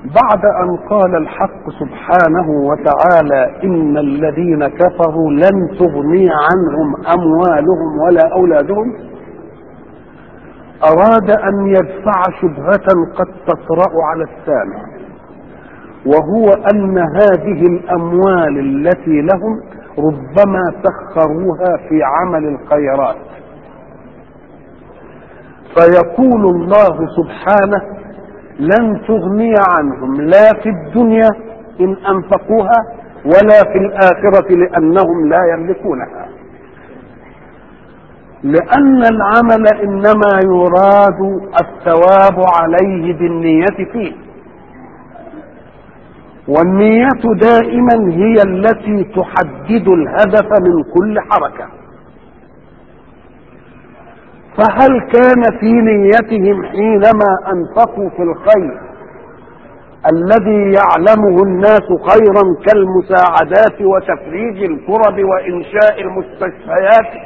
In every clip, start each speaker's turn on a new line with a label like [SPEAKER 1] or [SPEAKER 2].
[SPEAKER 1] بعد أن قال الحق سبحانه وتعالى إن الذين كفروا لن تغني عنهم أموالهم ولا أولادهم أراد أن يدفع شبهة قد تطرأ على السامع وهو أن هذه الأموال التي لهم ربما سخروها في عمل الخيرات فيقول الله سبحانه لن تغني عنهم لا في الدنيا إن أنفقوها ولا في الآخرة لأنهم لا يملكونها لأن العمل إنما يراد الثواب عليه بالنية فيه والنية دائما هي التي تحدد الهدف من كل حركة فهل كان في نيتهم حينما أنفقوا في الخير الذي يعلمه الناس خيرا كالمساعدات وتفريج الكرب وإنشاء المستشفيات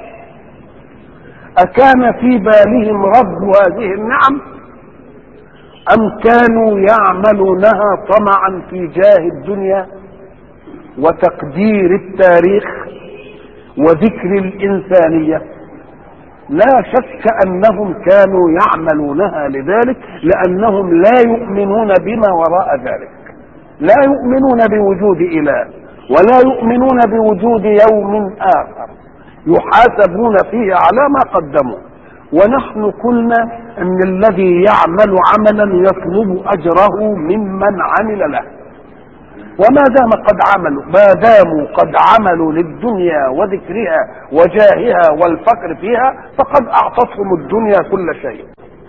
[SPEAKER 1] أكان في بالهم رب هذه النعم أم كانوا يعملونها طمعا في جاه الدنيا وتقدير التاريخ وذكر الإنسانية لا شك أنهم كانوا يعملونها لذلك لأنهم لا يؤمنون بما وراء ذلك لا يؤمنون بوجود إله ولا يؤمنون بوجود يوم آخر يحاسبون فيه على ما قدموا ونحن قلنا ان الذي يعمل عملا يطلب اجره ممن عمل له وما دام قد عملوا ما داموا قد عملوا للدنيا وذكرها وجاهها والفقر فيها فقد اعطتهم الدنيا كل شيء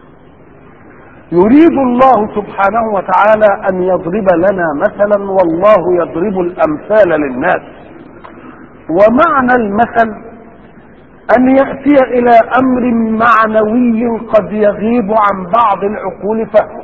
[SPEAKER 1] يريد الله سبحانه وتعالى ان يضرب لنا مثلا والله يضرب الامثال للناس ومعنى المثل أن يأتي إلى أمر معنوي قد يغيب عن بعض العقول فهمه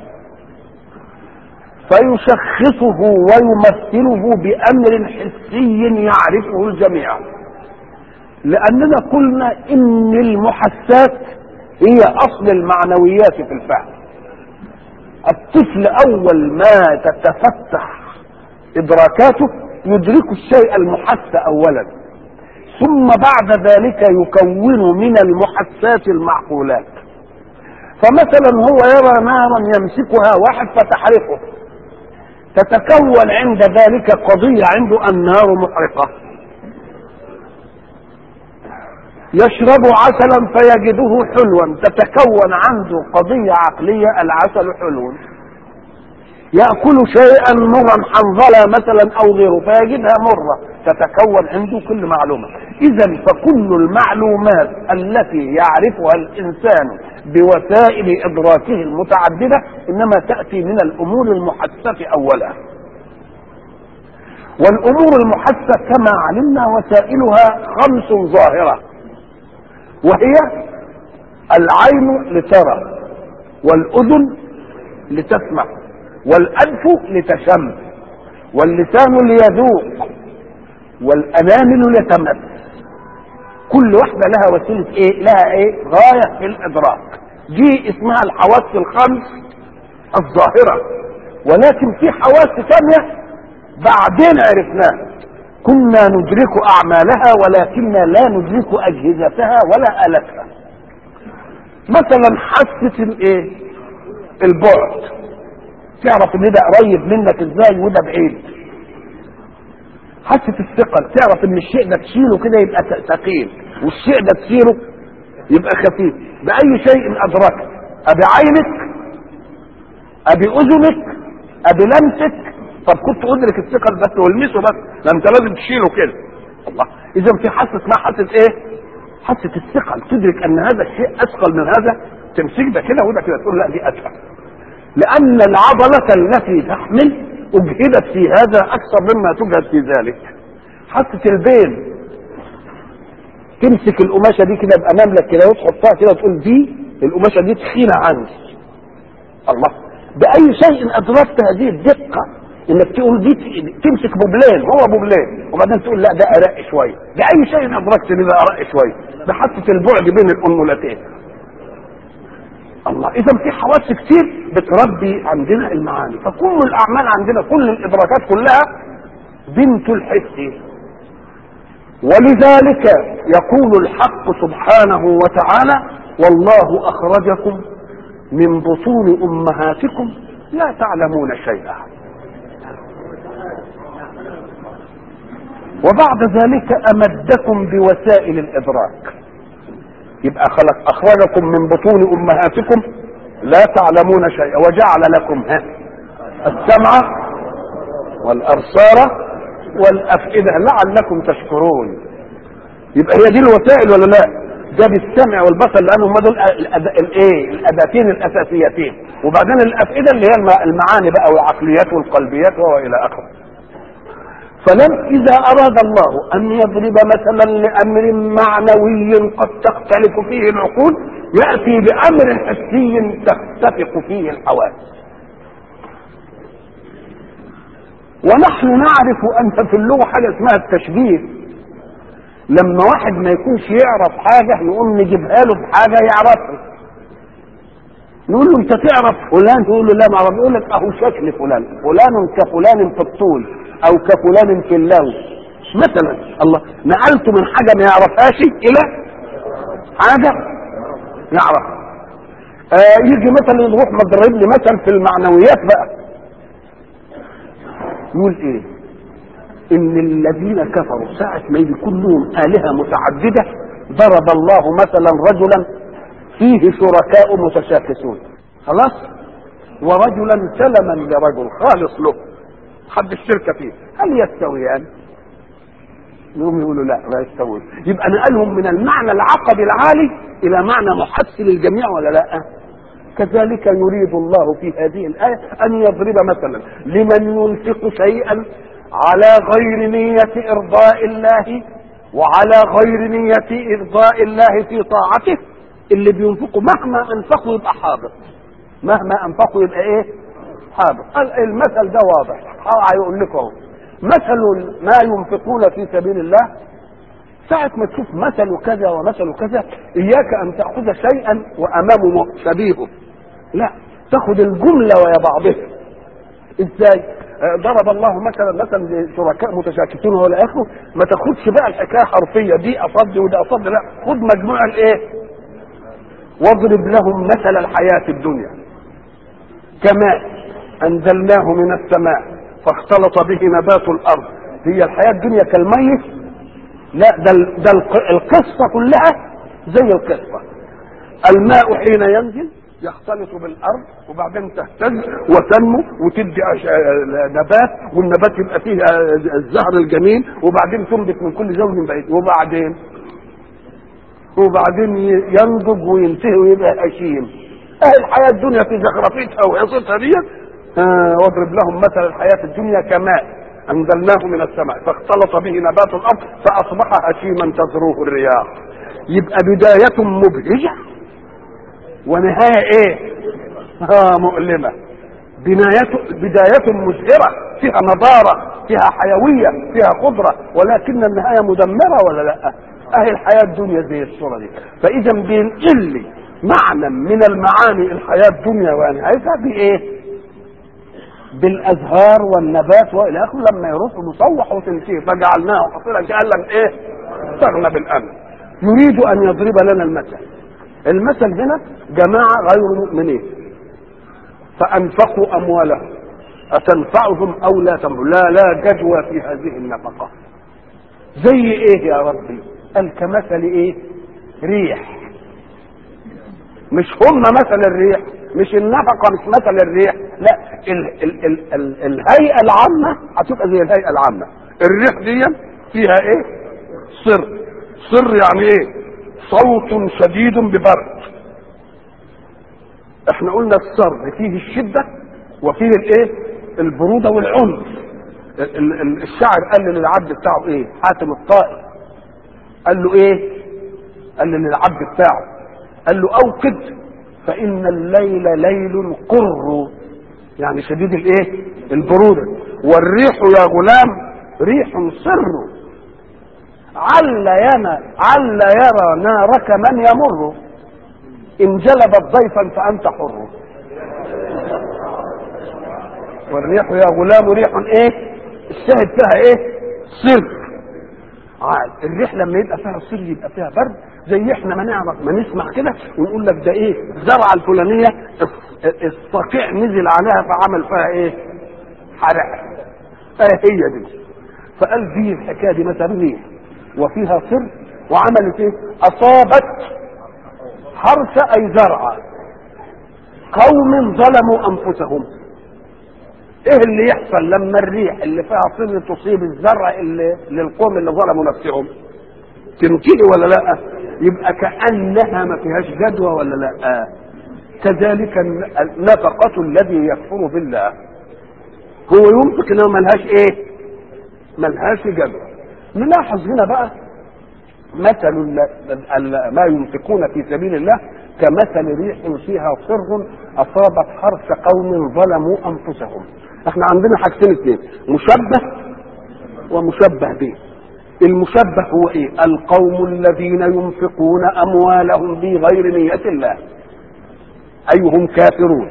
[SPEAKER 1] فيشخصه ويمثله بأمر حسي يعرفه الجميع لأننا قلنا إن المحسات هي أصل المعنويات في الفهم الطفل أول ما تتفتح إدراكاته يدرك الشيء المحس أولا ثم بعد ذلك يكون من المحسات المعقولات فمثلا هو يرى نارا يمسكها واحد فتحرقه تتكون عند ذلك قضية عنده النار محرقة يشرب عسلا فيجده حلوا تتكون عنده قضية عقلية العسل حلو يأكل شيئا مرا حنظلة مثلا أو غيره فيجدها مرة تتكون عنده كل معلومة إذا فكل المعلومات التي يعرفها الإنسان بوسائل إدراكه المتعددة إنما تأتي من الأمور المحسة أولا والأمور المحسة كما علمنا وسائلها خمس ظاهرة وهي العين لترى والأذن لتسمع والأنف لتشم واللسان ليذوق والأنامل لتمس كل واحدة لها وسيلة ايه لها ايه غاية في الإدراك دي اسمها الحواس الخمس الظاهرة ولكن في حواس ثانية بعدين عرفناها كنا ندرك أعمالها ولكننا لا ندرك أجهزتها ولا آلتها مثلا حاسة الايه البعد تعرف ان ده قريب منك ازاي وده بعيد حاسه الثقل تعرف ان الشيء ده تشيله كده يبقى ثقيل والشيء ده تشيله يبقى خفيف باي شيء ادركت ابي عينك ابي اذنك ابي لمسك طب كنت ادرك الثقل بس والمسه بس ده انت لازم تشيله كده الله اذا في حاسه اسمها حاسه ايه حاسه الثقل تدرك ان هذا الشيء اثقل من هذا تمسك ده كده وده كده تقول لا دي اثقل لأن العضلة التي تحمل أجهدت في هذا أكثر مما تجهد في ذلك حاسة البين تمسك القماشة دي كده بأمام لك كده وتحطها كده وتقول دي القماشة دي تخينة عندي الله بأي شيء أدركت هذه الدقة انك تقول دي تمسك بوبلين هو بوبلين وبعدين تقول لا ده ارق شويه باي شيء ادركت ان ده ارق شويه بحثة البعد بين الانملتين الله اذا في حواس كتير بتربي عندنا المعاني فكل الاعمال عندنا كل الادراكات كلها بنت الحس ولذلك يقول الحق سبحانه وتعالى والله اخرجكم من بطون امهاتكم لا تعلمون شيئا وبعد ذلك امدكم بوسائل الادراك يبقى خلق اخرجكم من بطون امهاتكم لا تعلمون شيئا وجعل لكم ها السمع والابصار والافئده لعلكم تشكرون يبقى هي دي الوسائل ولا لا ده بالسمع والبصر لان هم دول الايه الاداتين الاساسيتين وبعدين الافئده اللي هي المعاني بقى والعقليات والقلبيات والى اخره فلم اذا اراد الله ان يضرب مثلا لامر معنوي قد تختلف فيه العقول ياتي بامر حسي تختفق فيه الحواس ونحن نعرف ان في اللغه حاجه اسمها التشبيه لما واحد ما يكونش يعرف حاجه نقوم نجيبها له بحاجه يعرفها نقول له انت تعرف فلان تقول له لا ما اعرف يقول لك اهو شكل فلان فلان كفلان في الطول او كفلان في اللون مثلا الله نقلته من حاجه ما يعرفهاش الى حاجه يعرفها آه يجي مثلا يروح مضرب لي مثلا في المعنويات بقى يقول ايه ان الذين كفروا ساعة ما يكون لهم آلهة متعددة ضرب الله مثلا رجلا فيه شركاء متشاكسون خلاص ورجلا سلما لرجل خالص له حد الشركة فيه هل يستويان يقوم يقولوا لا لا يستوون يبقى نقلهم من المعنى العقدي العالي الى معنى محسن الجميع ولا لا كذلك يريد الله في هذه الآية أن يضرب مثلا لمن ينفق شيئا على غير نية إرضاء الله وعلى غير نية إرضاء الله في طاعته اللي بينفقوا مهما أنفقوا يبقى حاضر مهما أنفقوا يبقى إيه حاضر المثل ده واضح هيقول لكم اهو مثل ما ينفقون في سبيل الله ساعة ما تشوف مثل كذا ومثل كذا إياك أن تأخذ شيئا وأمامه شبيهه لا تاخذ الجملة ويا بعضها ازاي ضرب الله مثلا مثلا شركاء متشاكسون ولا اخره ما تاخدش بقى الحكايه حرفيه دي اصد وده اصد لا خد مجموع الايه واضرب لهم مثل الحياه الدنيا كماء انزلناه من السماء فاختلط به نبات الارض هي الحياه الدنيا كالميت لا ده ده القصه كلها زي القصه الماء حين ينزل يختلط بالارض وبعدين تهتز وتنمو وتدي نبات والنبات يبقى فيه الزهر الجميل وبعدين تنبت من كل زوج بعيد وبعدين وبعدين ينضج وينتهي ويبقى هشيم اهي الحياه الدنيا في زخرفتها وعصتها دي آه واضرب لهم مثل الحياه الدنيا كماء انزلناه من السماء فاختلط به نبات الارض فاصبح هشيما تذروه الرياح يبقى بدايه مبهجه ونهايه ايه ها مؤلمه بناية بداية مزهرة فيها نضارة فيها حيوية فيها قدرة ولكن النهاية مدمرة ولا لا اهي الحياة الدنيا زي الصورة دي فاذا بينقل لي معنى من المعاني الحياة الدنيا ونهايتها بايه بالازهار والنبات والى اخره لما يروح مصوح وتنتهي فجعلناه حصيلا كان لم ايه استغنى بالامن يريد ان يضرب لنا المثل المثل هنا جماعة غير مؤمنين فأنفقوا أموالهم أتنفعهم أو لا تنفع لا لا جدوى في هذه النفقة زي إيه يا ربي قال كمثل إيه ريح مش هم مثل الريح مش النفقة مش مثل الريح لا ال ال ال ال الهيئة العامة هتبقى زي الهيئة العامة الريح دي فيها ايه صر صر يعني ايه صوت شديد ببرد احنا قلنا الصر فيه الشدة وفيه الايه البرودة والعنف الشاعر قال للعبد بتاعه ايه حاتم الطائي قال له ايه قال للعبد بتاعه قال له اوقد فان الليل ليل قر يعني شديد الايه البرودة والريح يا غلام ريح صر عل ينا عل يرى نارك من يمر ان جلبت ضيفا فانت حر والريح يا غلام ريح ايه الشاهد فيها ايه صر عاد الريح لما يبقى فيها صر يبقى فيها برد زي احنا ما نعرف ما نسمع كده ونقول لك ده ايه الزرعه الفلانيه الصقيع نزل عليها فعمل فيها ايه حرق اه هي دي فقال دي الحكايه دي مثلا ريح وفيها صر وعملت ايه اصابت حرث اي زرع قوم ظلموا انفسهم ايه اللي يحصل لما الريح اللي فيها صر تصيب الزرع اللي للقوم اللي ظلموا نفسهم تنتهي ولا لا يبقى كانها ما فيهاش جدوى ولا لا كذلك النفقة الذي يكفر بالله هو ينفق انها ملهاش ايه ملهاش جدوى نلاحظ هنا بقى مثل ما ينفقون في سبيل الله كمثل ريح فيها صر اصابت حرث قوم ظلموا انفسهم احنا عندنا حاجتين اثنين مشبه ومشبه به المشبه هو ايه القوم الذين ينفقون اموالهم بغير نية الله اي هم كافرون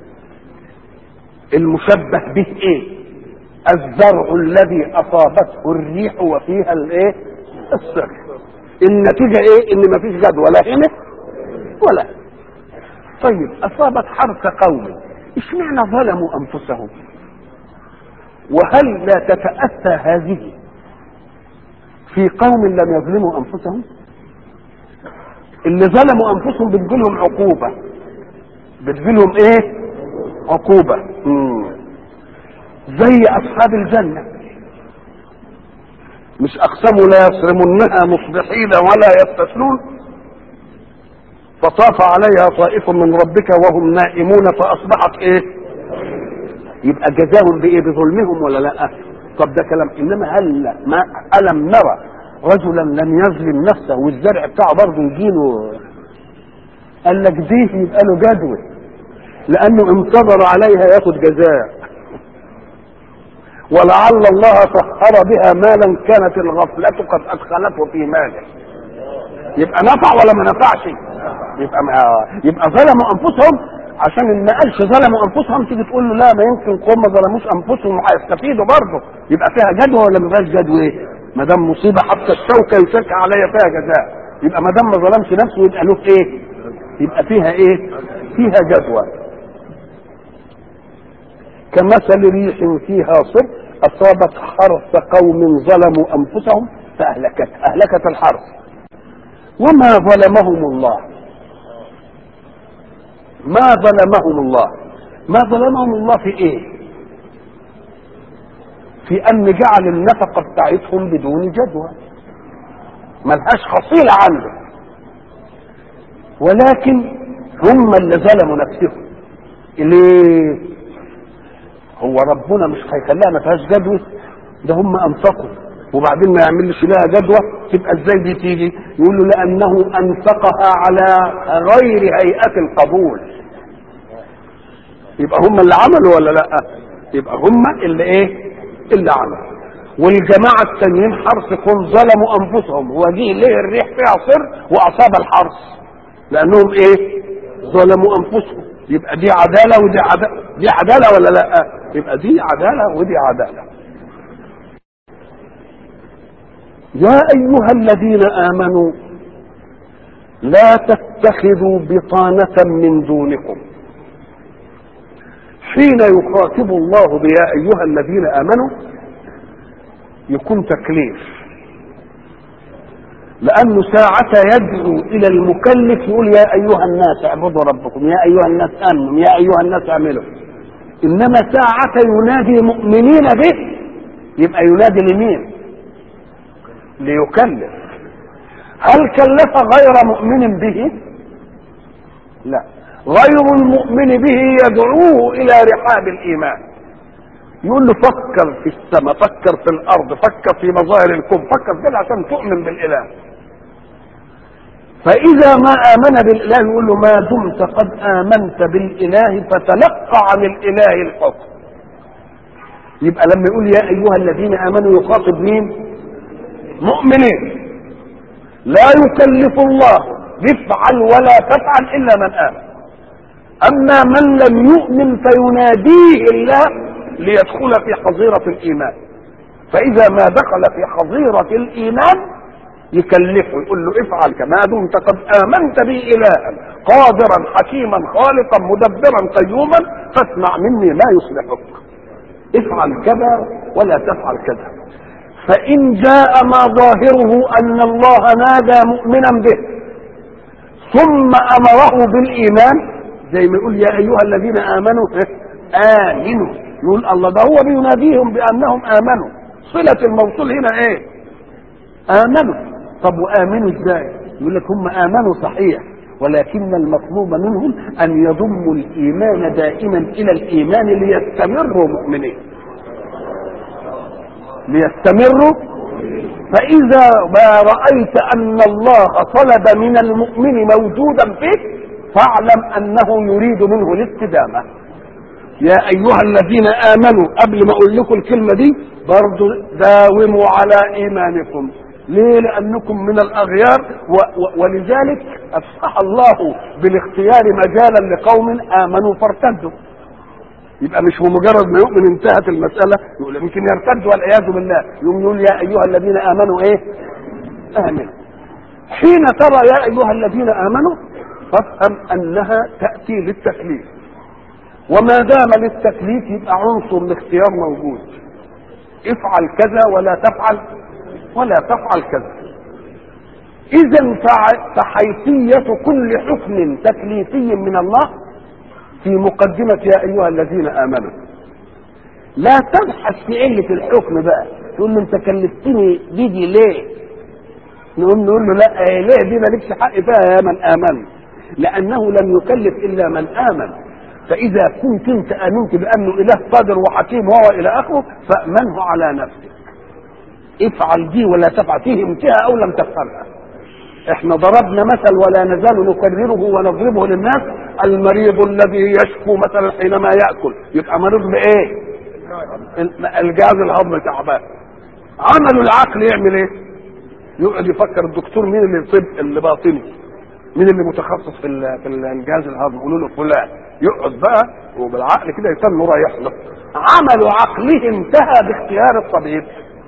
[SPEAKER 1] المشبه به ايه الزرع الذي اصابته الريح وفيها الايه السر النتيجة ايه ان مفيش جدوى لا هنا ولا طيب اصابت حرث قوم اشمعنى ظلموا انفسهم وهل لا تتأتى هذه في قوم لم يظلموا انفسهم اللي ظلموا انفسهم بتجيلهم عقوبة بتجيلهم ايه عقوبة مم. زي اصحاب الجنة مش اقسموا لا يصرمنها مصبحين ولا يستثنون فطاف عليها طائف من ربك وهم نائمون فاصبحت ايه يبقى جزاهم بايه بظلمهم ولا لا طب ده كلام انما هل ما الم نرى رجلا لم يظلم نفسه والزرع بتاعه برضه يجيله قال لك دي يبقى له جدوى لانه انتظر عليها ياخد جزاء ولعل الله سخر بها مالا كانت الغفلة قد أدخلته في ماله يبقى نفع ولا ما نفعش يبقى ما يبقى ظلموا انفسهم عشان ما قالش ظلموا انفسهم تيجي تقول له لا ما يمكن قوم ما ظلموش انفسهم وهيستفيدوا برضه يبقى فيها جدوى ولا ما فيهاش جدوى ما دام مصيبه حتى الشوكه يشك عليا فيها جزاء يبقى ما دام ما ظلمش نفسه يبقى له ايه؟ يبقى فيها ايه؟ فيها جدوى كمثل ريح فيها صر اصابت حرث قوم ظلموا انفسهم فاهلكت اهلكت الحرث وما ظلمهم الله ما ظلمهم الله ما ظلمهم الله في ايه في ان جعل النفقه بتاعتهم بدون جدوى ملهاش حصيله عنده ولكن هم اللي ظلموا نفسهم ليه هو ربنا مش هيخليها ما فيهاش جدوى ده هم انفقوا وبعدين ما يعملش لها جدوى تبقى ازاي دي تيجي يقول له لانه انفقها على غير هيئه القبول يبقى هم اللي عملوا ولا لا يبقى هم اللي ايه اللي عملوا والجماعة التانيين حرثكم ظلموا انفسهم وجه ليه الريح فيها صر واصاب الحرث لانهم ايه ظلموا انفسهم يبقى دي عدالة ودي عدالة دي عدالة ولا لا يبقى دي عدالة ودي عدالة يا ايها الذين امنوا لا تتخذوا بطانة من دونكم حين يخاطب الله بيا ايها الذين امنوا يكون تكليف لانه ساعة يدعو الى المكلف يقول يا ايها الناس اعبدوا ربكم يا ايها الناس امنوا يا ايها الناس اعملوا انما ساعة ينادي مؤمنين به يبقى ينادي لمين ليكلف هل كلف غير مؤمن به لا غير المؤمن به يدعوه الى رحاب الايمان يقول له فكر في السماء فكر في الارض فكر في مظاهر الكون فكر كده عشان تؤمن بالاله فاذا ما امن بالاله يقول له ما دمت قد امنت بالاله فتلقى عن الاله الحكم يبقى لما يقول يا ايها الذين امنوا يخاطب مين مؤمنين لا يكلف الله افعل ولا تفعل الا من امن اما من لم يؤمن فيناديه الله ليدخل في حظيرة الإيمان فإذا ما دخل في حظيرة الإيمان يكلفه يقول له افعل كما دمت قد آمنت بي إلها قادرا حكيما خالقا مدبرا قيوما فاسمع مني ما يصلحك افعل كذا ولا تفعل كذا فإن جاء ما ظاهره أن الله نادى مؤمنا به ثم أمره بالإيمان زي ما يقول يا أيها الذين آمنوا آمنوا يقول الله ده هو بيناديهم بأنهم آمنوا صلة الموصول هنا إيه آمنوا طب وآمنوا إزاي يقول لك هم آمنوا صحيح ولكن المطلوب منهم أن يضموا الإيمان دائما إلى الإيمان ليستمروا مؤمنين ليستمروا فإذا ما رأيت أن الله طلب من المؤمن موجودا فيه فاعلم أنه يريد منه الاستدامة يا أيها الذين آمنوا قبل ما أقول لكم الكلمة دي برضو داوموا على إيمانكم ليه لأنكم من الأغيار و و ولذلك أفسح الله بالاختيار مجالا لقوم آمنوا فارتدوا يبقى مش هو مجرد ما يؤمن انتهت المسألة يقول يمكن يرتد والعياذ بالله يقوم يقول يا أيها الذين آمنوا إيه آمنوا حين ترى يا أيها الذين آمنوا فافهم أنها تأتي للتكليف وما دام للتكليف يبقى عنصر الاختيار موجود افعل كذا ولا تفعل ولا تفعل كذا اذا فحيثية كل حكم تكليفي من الله في مقدمة يا ايها الذين امنوا لا تبحث في علة الحكم بقى تقول له انت كلفتني دي ليه نقول نقول له لا إيه ليه دي مالكش حق فيها يا من امن لانه لم يكلف الا من امن فاذا كنت انت امنت بانه اله قادر وحكيم وهو الى اخره فامنه على نفسك افعل دي ولا تفعل فيه امتها او لم تفعلها احنا ضربنا مثل ولا نزال نكرره ونضربه للناس المريض الذي يشكو مثلا حينما ياكل يبقى مريض بايه الجهاز الهضمي تعبان عمله العقل يعمل ايه يقعد يفكر الدكتور مين اللي طب اللي باطني مين اللي متخصص في في الجهاز الهضمي يقولوا له فلان يقعد بقى وبالعقل كده يتم رايح له عمل عقله انتهى باختيار الطبيب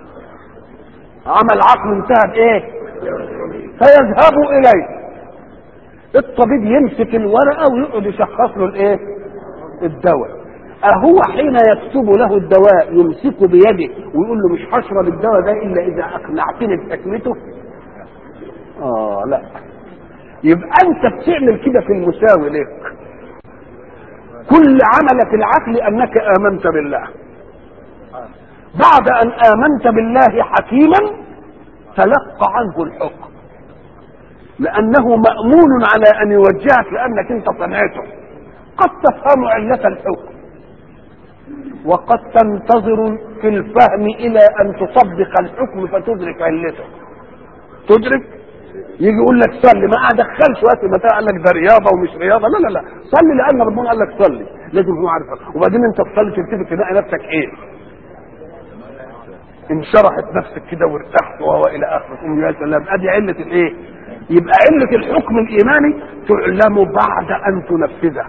[SPEAKER 1] عمل عقله انتهى بايه فيذهب اليه الطبيب يمسك الورقه ويقعد يشخص له الايه الدواء أهو حين يكتب له الدواء يمسكه بيده ويقول له مش هشرب الدواء ده إلا إذا أقنعتني بحكمته؟ آه لا يبقى أنت بتعمل كده في المساوي لك كل عملك العقل أنك آمنت بالله بعد أن آمنت بالله حكيما تلقى عنه الحكم لأنه مأمون على أن يوجهك لأنك أنت صنعته قد تفهم علة الحكم وقد تنتظر في الفهم إلى أن تطبق الحكم فتدرك علته تدرك يجي يقول لك صلي ما ادخلش وقت متى قال لك ده رياضه ومش رياضه لا لا لا صلي لان ربنا قال لك صلي لازم هو عارفك وبعدين انت تصلي تلتفت تلاقي نفسك ايه انشرحت نفسك كده وارتحت وهو الى اخره تقول يا سلام ادي عله الايه يبقى عله الحكم الايماني تعلم بعد ان تنفذه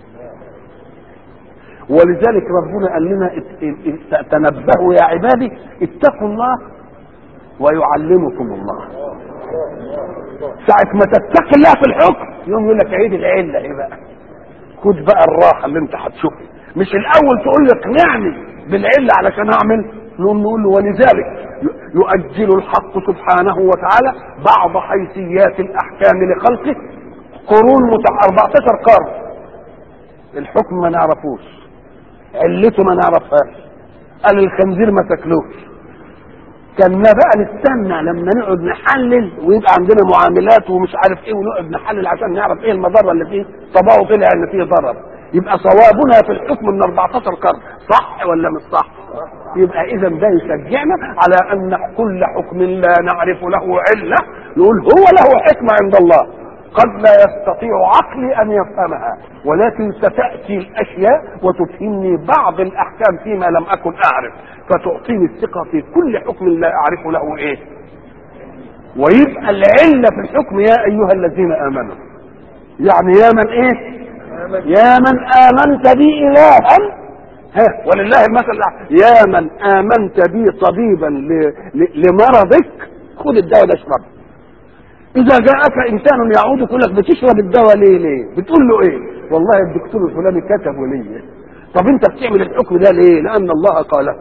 [SPEAKER 1] ولذلك ربنا قال لنا تنبهوا يا عبادي اتقوا الله ويعلمكم الله ساعة ما تتقي الله في الحكم يوم يقول لك عيد العلة ايه بقى خد بقى الراحة اللي انت هتشوفها مش الاول تقول لي اقنعني بالعلة علشان اعمل نقوم نقول له ولذلك يؤجل الحق سبحانه وتعالى بعض حيثيات الاحكام لخلقه قرون متع 14 قرن الحكم ما نعرفوش علته ما نعرفهاش قال الخنزير ما تاكلوش كان بقى نستنى لما نقعد نحلل ويبقى عندنا معاملات ومش عارف ايه ونقعد نحلل عشان نعرف ايه المضره اللي فيه طبعه طلع ان فيه ضرر يبقى صوابنا في الحكم من 14 قرن صح ولا مش صح؟ يبقى اذا ده يشجعنا على ان كل حكم لا نعرف له عله نقول هو له حكمه عند الله قد لا يستطيع عقلي ان يفهمها ولكن ستاتي الاشياء وتفهمني بعض الاحكام فيما لم اكن اعرف فتعطيني الثقه في كل حكم لا اعرف له ايه ويبقى العله في الحكم يا ايها الذين امنوا يعني يا من ايه يا من امنت بي الها ها ولله المثل الأعلى. يا من امنت بي طبيبا ل- ل- لمرضك خذ الدواء ده اشربه اذا جاءك انسان يعود يقول لك بتشرب الدواء ليه ليه بتقول له ايه والله الدكتور الفلاني كتبه لي طب انت بتعمل الحكم ده ليه لان الله قاله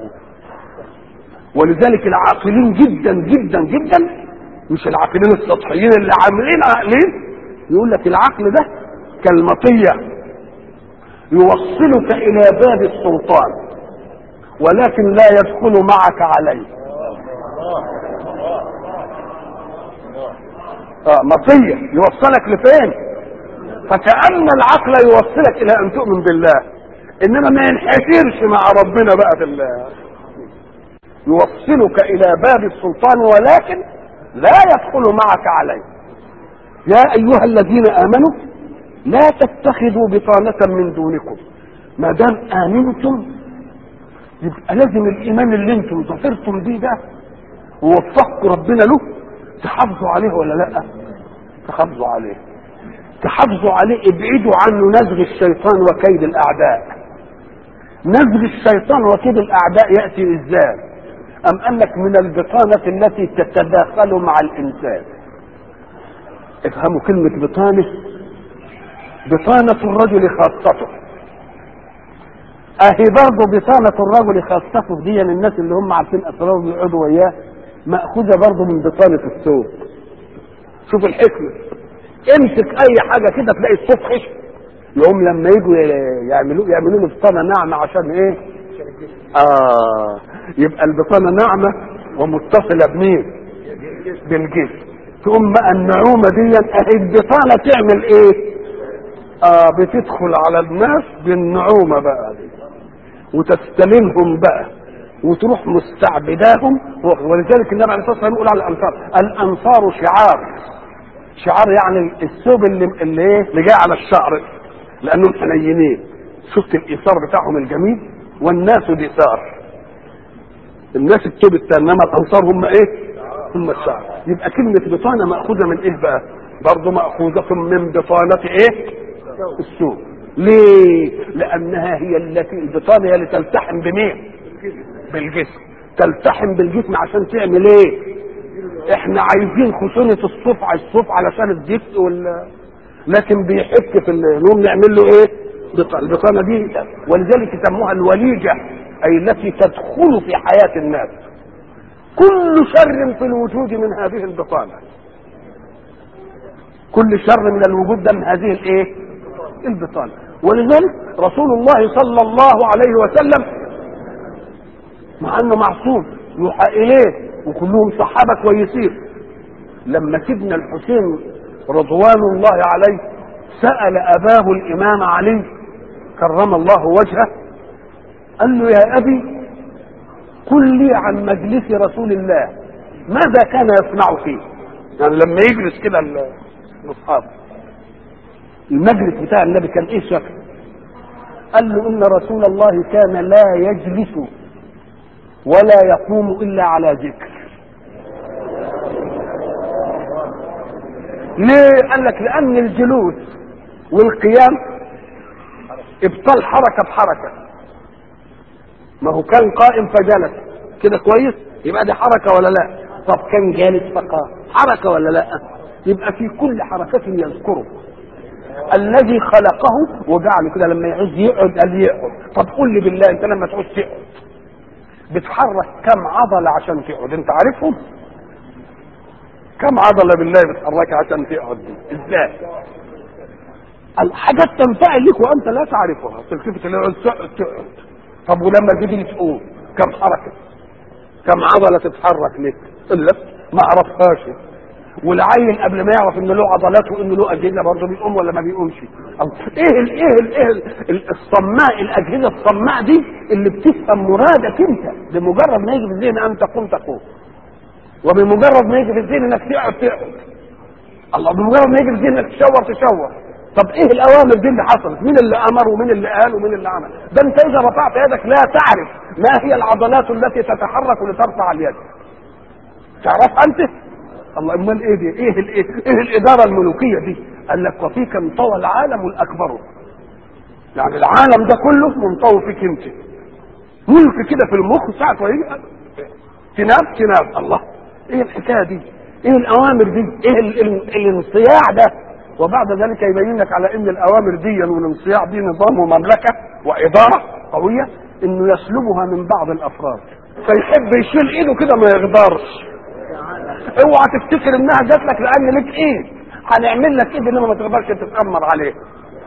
[SPEAKER 1] ولذلك العاقلين جدا جدا جدا مش العاقلين السطحيين اللي عاملين عاقلين يقول لك العقل ده كالمطيه يوصلك الى باب السلطان ولكن لا يدخل معك عليه اه مطيه يوصلك لفين فكأن العقل يوصلك الى ان تؤمن بالله انما ما ينحسرش مع ربنا بقى في الله يوصلك الى باب السلطان ولكن لا يدخل معك عليه يا ايها الذين امنوا لا تتخذوا بطانة من دونكم ما دام امنتم يبقى لازم الايمان اللي انتم ظفرتم بيه ده ووفقكم ربنا له تحافظوا عليه ولا لا تحافظوا عليه تحافظوا عليه ابعدوا عنه نزغ الشيطان وكيد الاعداء نزغ الشيطان وكيد الاعداء ياتي ازاي ام انك من البطانه التي تتداخل مع الانسان افهموا كلمه بطانه بطانه الرجل خاصته اهي برضه بطانه الرجل خاصته دي الناس اللي هم عارفين اسراره بيقعدوا وياه ماخوذه برضه من بطانه الثوب شوف الحكمه امسك اي حاجه كده تلاقي الصوت خشن يقوم لما يجوا يعملوا يعملوا له بطانه ناعمه عشان ايه؟ اه يبقى البطانه ناعمه ومتصله بمين؟ بالجسم تقوم بقى النعومه دي اهي البطانه تعمل ايه؟ اه بتدخل على الناس بالنعومه بقى دي وتستلمهم بقى وتروح مستعبداهم ولذلك النبي عليه الصلاه والسلام يقول على الانصار الانصار شعار شعار يعني الثوب اللي اللي ايه اللي جاي على الشعر لانهم حنينين شفت الايثار بتاعهم الجميل والناس دثار الناس الثوب التاني انما الانصار هم ايه؟ هم الشعر يبقى كلمه بطانه ماخوذه من ايه بقى؟ برضه ماخوذه من بطانه ايه؟ الثوب ليه؟ لانها هي التي البطانه هي اللي تلتحم بمين؟ بالجسم تلتحم بالجسم عشان تعمل ايه؟ احنا عايزين خشونة الصوف على الصوف علشان الدفء وال لكن بيحك في النوم نعمل له ايه؟ بط- البطانه دي ولذلك يسموها الوليجه اي التي تدخل في حياه الناس كل شر في الوجود من هذه البطانه كل شر من الوجود ده من هذه الايه؟ البطانه ولذلك رسول الله صلى الله عليه وسلم مع انه معصوم يوحى اليه وكلهم صحابه كويسين لما سيدنا الحسين رضوان الله عليه سال اباه الامام علي كرم الله وجهه قال له يا ابي قل لي عن مجلس رسول الله ماذا كان يصنع فيه يعني لما يجلس كده الاصحاب المجلس بتاع النبي كان ايه شكله قال له ان رسول الله كان لا يجلس ولا يقوم الا على ذكر ليه قال لك لان الجلوس والقيام ابطال حركه بحركه ما هو كان قائم فجلس كده كويس يبقى دي حركه ولا لا طب كان جالس فقام حركه ولا لا يبقى في كل حركه يذكره الذي خلقه وجعله كده لما يعوز يقعد قال يقعد طب قول لي بالله انت لما تعوز تقعد بتحرك كم عضله عشان تقعد انت عارفهم كم عضله بالله بتحركها عشان تقعد دي ازاي الحاجات تنفعل لك وانت لا تعرفها تلتفت اللي يقعد تقعد تقعد طب ولما تيجي تقوم كم حركه كم عضله تتحرك لك الا ما اعرفهاش والعين قبل ما يعرف ان له عضلات وان له اجهزه برضه بيقوم ولا ما بيقومش أو ايه ال ايه ال ايه ال الصماء الاجهزه الصماء دي اللي بتفهم مرادك انت بمجرد ما يجي في الذهن ان تقوم تقوم وبمجرد ما يجي في الذهن انك تقعد تقعد الله بمجرد ما يجي في الذهن انك تشور تشور طب ايه الاوامر دي اللي حصلت مين اللي امر ومين اللي قال ومين اللي عمل ده انت اذا رفعت يدك لا تعرف ما هي العضلات التي تتحرك لترفع اليد تعرفها انت الله امال ايه دي ايه الايه ايه الاداره الملوكيه دي قال لك وفيك انطوى العالم الاكبر يعني العالم ده كله منطوي فيك انت ملك كده في المخ ساعة ما يجي تنام تنام الله ايه الحكاية دي ايه الاوامر دي ايه ال- ال- الانصياع ده وبعد ذلك يبين لك على ان الاوامر دي والانصياع دي نظام ومملكة وادارة قوية انه يسلبها من بعض الافراد فيحب يشيل ايده كده ما يقدرش اوعى تفتكر انها جات لك لان لك ايد هنعمل لك ايد انما ما تقدرش تتامر عليه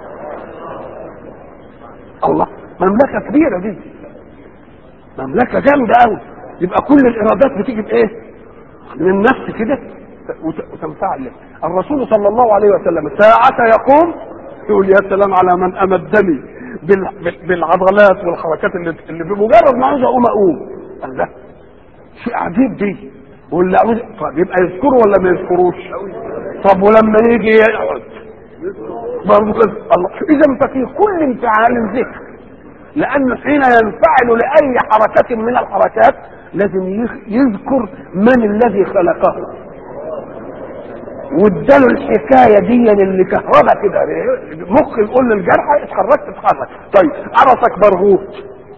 [SPEAKER 1] الله مملكه كبيره دي مملكه جامده قوي يبقى كل الارادات بتيجي بايه من النفس كده وت- وتنفعل الرسول صلى الله عليه وسلم ساعة يقوم يقول يا سلام على من امدني بال- بال- بالعضلات والحركات اللي, اللي بمجرد ما عاوز اقوم اقوم قال لا شيء عجيب دي واللي عاوز طب يبقى يذكره ولا ما يذكروش طب ولما يجي يقعد برضه الله اذا ففي كل انفعال ذكر لانه حين ينفعل لاي حركه من الحركات لازم يخ- يذكر من الذي خلقه واداله الحكايه دي اللي كهربا كده مخ يقول للجرح اتحركت اتحرك طيب عرسك برغوت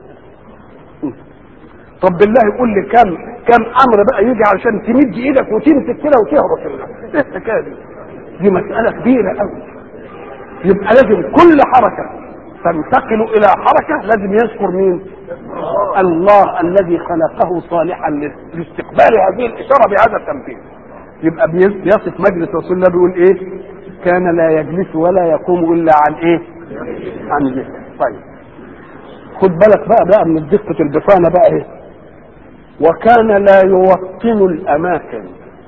[SPEAKER 1] طب بالله يقول لي كم كم امر بقى يجي علشان تمد ايدك وتمسك كده وتهرب ايه الحكايه دي؟ دي مساله كبيره قوي يبقى لازم كل حركه تنتقل الى حركه لازم يذكر مين؟ الله الذي خلقه صالحا لاستقبال هذه الاشاره بهذا التمثيل يبقى بيص- بيصف مجلس رسول الله بيقول ايه؟ كان لا يجلس ولا يقوم الا عن ايه؟ عن ذكر طيب خد بالك بقى بقى من دقة البطانة بقى ايه وكان لا يوطن الأماكن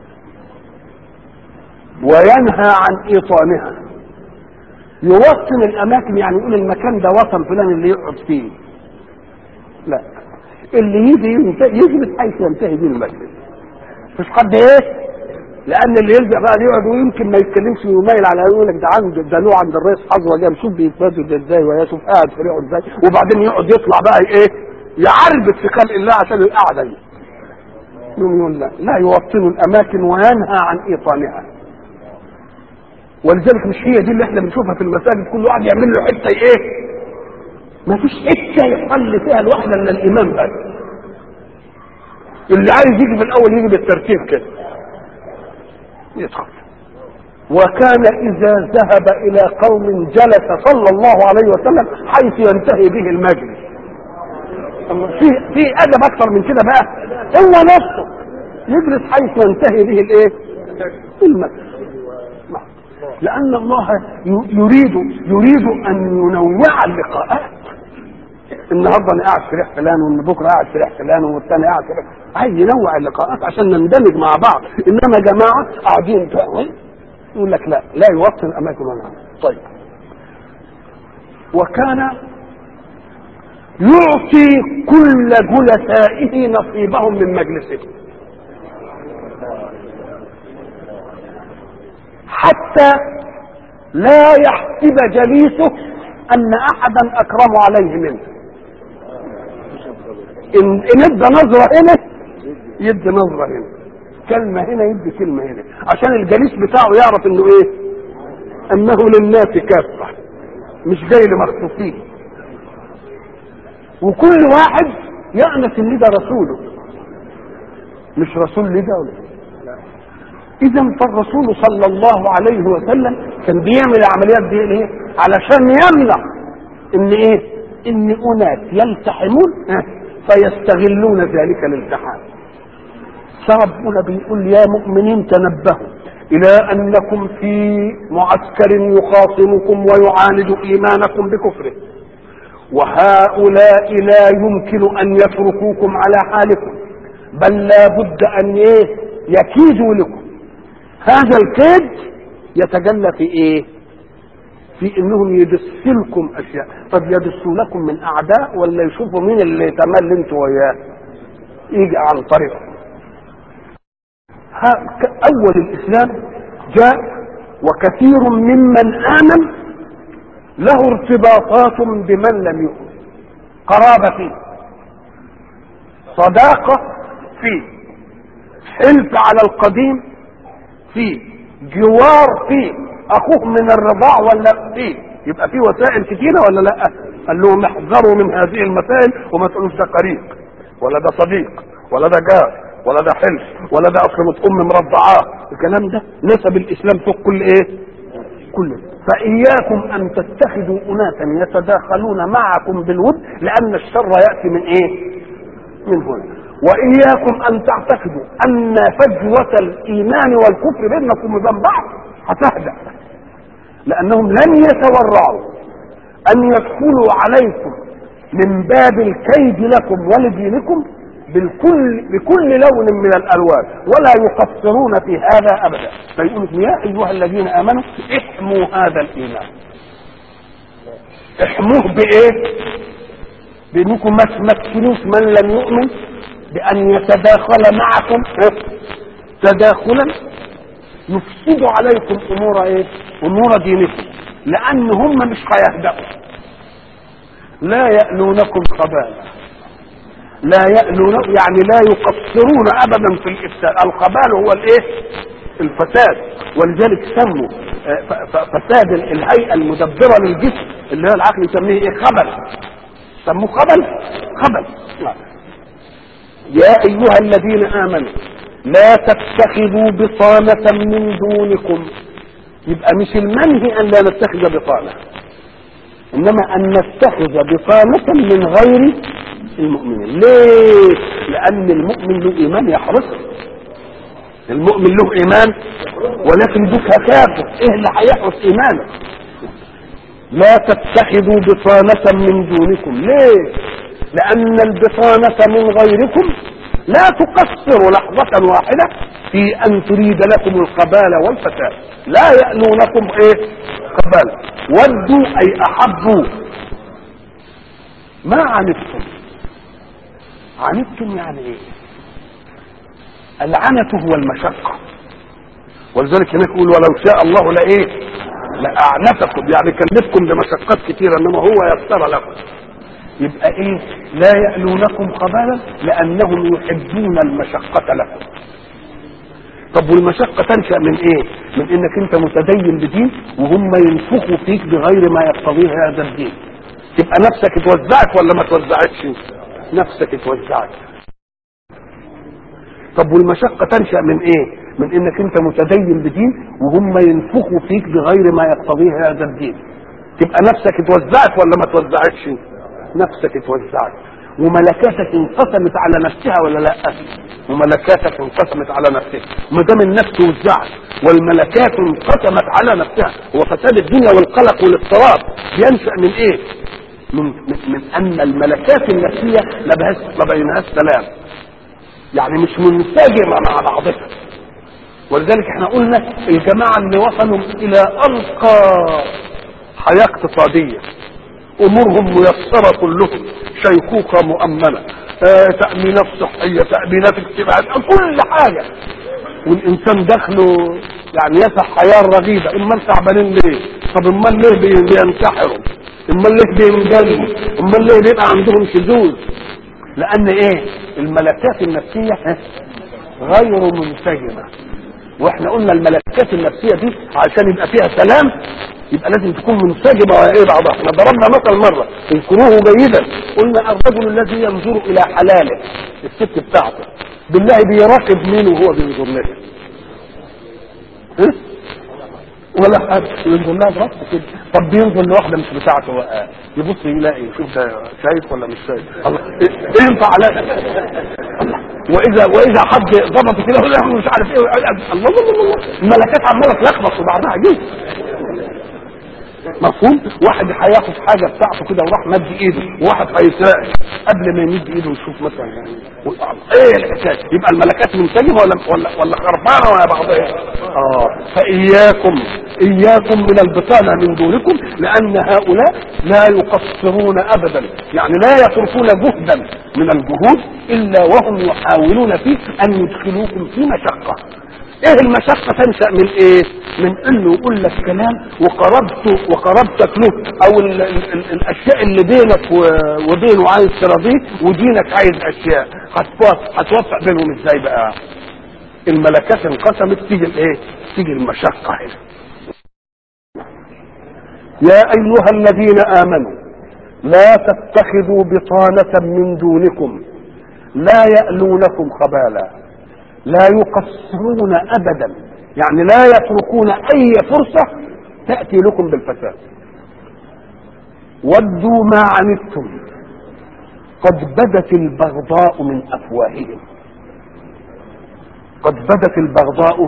[SPEAKER 1] وينهى عن إيطانها يوطن الأماكن يعني يقول المكان ده وطن فلان اللي يقعد فيه لا اللي يجي ينت- يجلس حيث ينتهي به المجلس مش حد ايه لان اللي يلزق بقى يقعد ويمكن ما يتكلمش ويميل على يقول لك ده عنده ده له عند الرئيس حظوه جاي شوف بيتبادل ده ازاي ويا شوف قاعد في ريحه ازاي وبعدين يقعد يطلع بقى ايه يعربد في خلق الله عشان القعده دي يقوم يقول لا لا يوطن الاماكن وينهى عن ايطانها ولذلك مش هي دي اللي احنا بنشوفها في المساجد كل واحد يعمل له حته ايه ما فيش حته يصلي فيها الواحده الا الامام بس اللي عايز يجي في الاول يجي بالترتيب كده يدخل وكان إذا ذهب إلى قوم جلس صلى الله عليه وسلم حيث ينتهي به المجلس في في أدب أكثر من كده بقى هو نفسه يجلس حيث ينتهي به الإيه؟ المجلس نعم. لأن الله ي- يريد يريد أن ينوع اللقاءات النهارده انا قاعد في ريح فلان وان بكره قاعد في ريح فلان والثاني قاعد في ريح عايز ينوع اللقاءات عشان نندمج مع بعض انما جماعه قاعدين كده، يقول لك لا لا يوطن الاماكن ولا حاجة. طيب وكان يعطي كل جلسائه نصيبهم من مجلسه حتى لا يحسب جليسه ان احدا اكرم عليه منه ان ان ادى نظره هنا يدي نظره هنا كلمه هنا يدي كلمه هنا عشان الجليس بتاعه يعرف انه ايه انه للناس كافه مش جاي لمخصوصين وكل واحد يأنس ان ده رسوله مش رسول لده ولا اذا فالرسول صلى الله عليه وسلم كان بيعمل العمليات دي ايه علشان يمنع ان ايه ان اناس يلتحمون ها، فيستغلون ذلك الالتحام فربنا بيقول يا مؤمنين تنبهوا الى انكم في معسكر يخاصمكم ويعاند ايمانكم بكفره وهؤلاء لا يمكن ان يتركوكم على حالكم بل لا بد ان ايه يكيدوا لكم هذا الكيد يتجلى في ايه في انهم يدسوا لكم اشياء طب يدسوا لكم من اعداء ولا يشوفوا مين اللي يتمل انتوا وياه يجي عن طريقه ها- ك- اول الاسلام جاء وكثير ممن امن له ارتباطات بمن لم يؤمن قرابه فيه صداقه فيه حلف على القديم فيه جوار فيه اخوه من الرضاع ولا فيه يبقى فيه وسائل كتيره ولا لا قال لهم احذروا من هذه المسائل وما تقولوش ده قريب ولا ده صديق ولا ده جار ولا ده حلف ولا ده اصل ام مرضعاه الكلام ده نسب الاسلام فوق كل ايه كل فاياكم ان تتخذوا اناسا يتداخلون معكم بالود لان الشر ياتي من ايه من هنا واياكم ان تعتقدوا ان فجوه الايمان والكفر بينكم وبين بعض هتهدأ لانهم لن يتورعوا ان يدخلوا عليكم من باب الكيد لكم ولدينكم بالكل بكل لون من الالوان ولا يقصرون في هذا ابدا فيقول يا ايها الذين امنوا احموا هذا الايمان احموه بايه بانكم ما تمكنوش من لم يؤمن بان يتداخل معكم تداخلا يفسد عليكم امور ايه امور دينكم لان هم مش هيهدأوا لا يألونكم خبالا لا يألون يعني لا يقصرون ابدا في الافساد الخبال هو الايه الفساد ولذلك سموا فساد الهيئه المدبره للجسم اللي هو العقل يسميه ايه خبل سموه خبل خبل يا ايها الذين امنوا لا تتخذوا بطانة من دونكم يبقى مش المنهي ان لا نتخذ بطانة انما ان نتخذ بطانة من غير المؤمنين ليه لان المؤمن له ايمان يحرسه المؤمن له ايمان ولكن بك كافر ايه اللي هيحرس ايمانك لا تتخذوا بطانة من دونكم ليه لان البطانة من غيركم لا تقصر لحظة واحدة في ان تريد لكم القبال والفساد لا يألونكم ايه قبال ودوا اي احبوا ما عنتم عنتم يعني ايه العنة هو المشقة ولذلك هناك يقول ولو شاء الله لايه لأعنتكم يعني كلفكم بمشقات كثيرة انما هو يسر لكم يبقى ايه لا يألونكم خبالا لانهم يحبون المشقة لكم طب والمشقة تنشأ من ايه من انك انت متدين بدين وهم ينفخوا فيك بغير ما يقتضيه هذا الدين تبقى نفسك اتوزعت ولا ما توزعتش نفسك اتوزعت طب والمشقة تنشأ من ايه من انك انت متدين بدين وهم ينفخوا فيك بغير ما يقتضيه هذا الدين تبقى نفسك اتوزعت ولا ما توزعتش نفسك اتوزعت وملكاتك انقسمت على نفسها ولا لا وملكاتك انقسمت على نفسها ما دام النفس وزعت والملكات انقسمت على نفسها هو فساد الدنيا والقلق والاضطراب بينشا من ايه من, من, من ان الملكات النفسيه ما بينهاش سلام يعني مش منسجمه مع بعضها ولذلك احنا قلنا الجماعه اللي وصلوا الى ارقى حياه اقتصاديه امورهم ميسره كلهم شيخوخه مؤمنه آه تامينات صحيه تامينات اجتماعيه كل حاجه والانسان دخله يعني يسع حياه رغيده امال تعبانين ليه طب امال ليه بينتحروا امال ليه بينجلوا امال ليه بيبقى عندهم شذوذ لان ايه الملكات النفسيه غير منسجمه واحنا قلنا الملكات النفسيه دي عشان يبقى فيها سلام يبقى لازم تكون منسجمه وايه بعضها احنا ضربنا مثل مره اذكروه جيدا قلنا الرجل الذي ينظر الى حلاله الست بتاعته بالله بيراقب مين وهو بينظر لها ها؟ ولا حد ينظر لها براسه كده طب بينظر لواحده مش بتاعته بقى يبص يلاقي يشوف ده شايف ولا مش شايف الله ايه ينفع على الله واذا واذا حد ضبط كده يقول مش عارف ايه الله الله الله الله الملكات عماله تلخبط في بعضها جدا مفهوم واحد هياخد حاجه بتاعته كده وراح مد ايده وواحد هيسرقش قبل ما يمد ايده ويشوف مثلا يعني ايه الحكايه يبقى الملكات منسجمه ولا ولا ولا خربانه ولا بعضها اه فاياكم اياكم من البطانه من دونكم لان هؤلاء لا يقصرون ابدا يعني لا يتركون جهدا من الجهود الا وهم يحاولون فيه ان يدخلوكم في مشقه ايه المشقة تنشأ من ايه من انه يقول لك كلام وقربته وقربتك له او ال ال ال الاشياء اللي بينك وبينه عايز تراضيه ودينك عايز اشياء هتوفق بينهم ازاي بقى الملكات انقسمت تيجي الايه تيجي المشقة هنا يا ايها الذين امنوا لا تتخذوا بطانة من دونكم لا يألونكم خبالا لا يقصرون أبدا يعني لا يتركون أي فرصة تأتي لكم بالفساد ودوا ما عنتم قد بدت البغضاء من أفواههم قد بدت البغضاء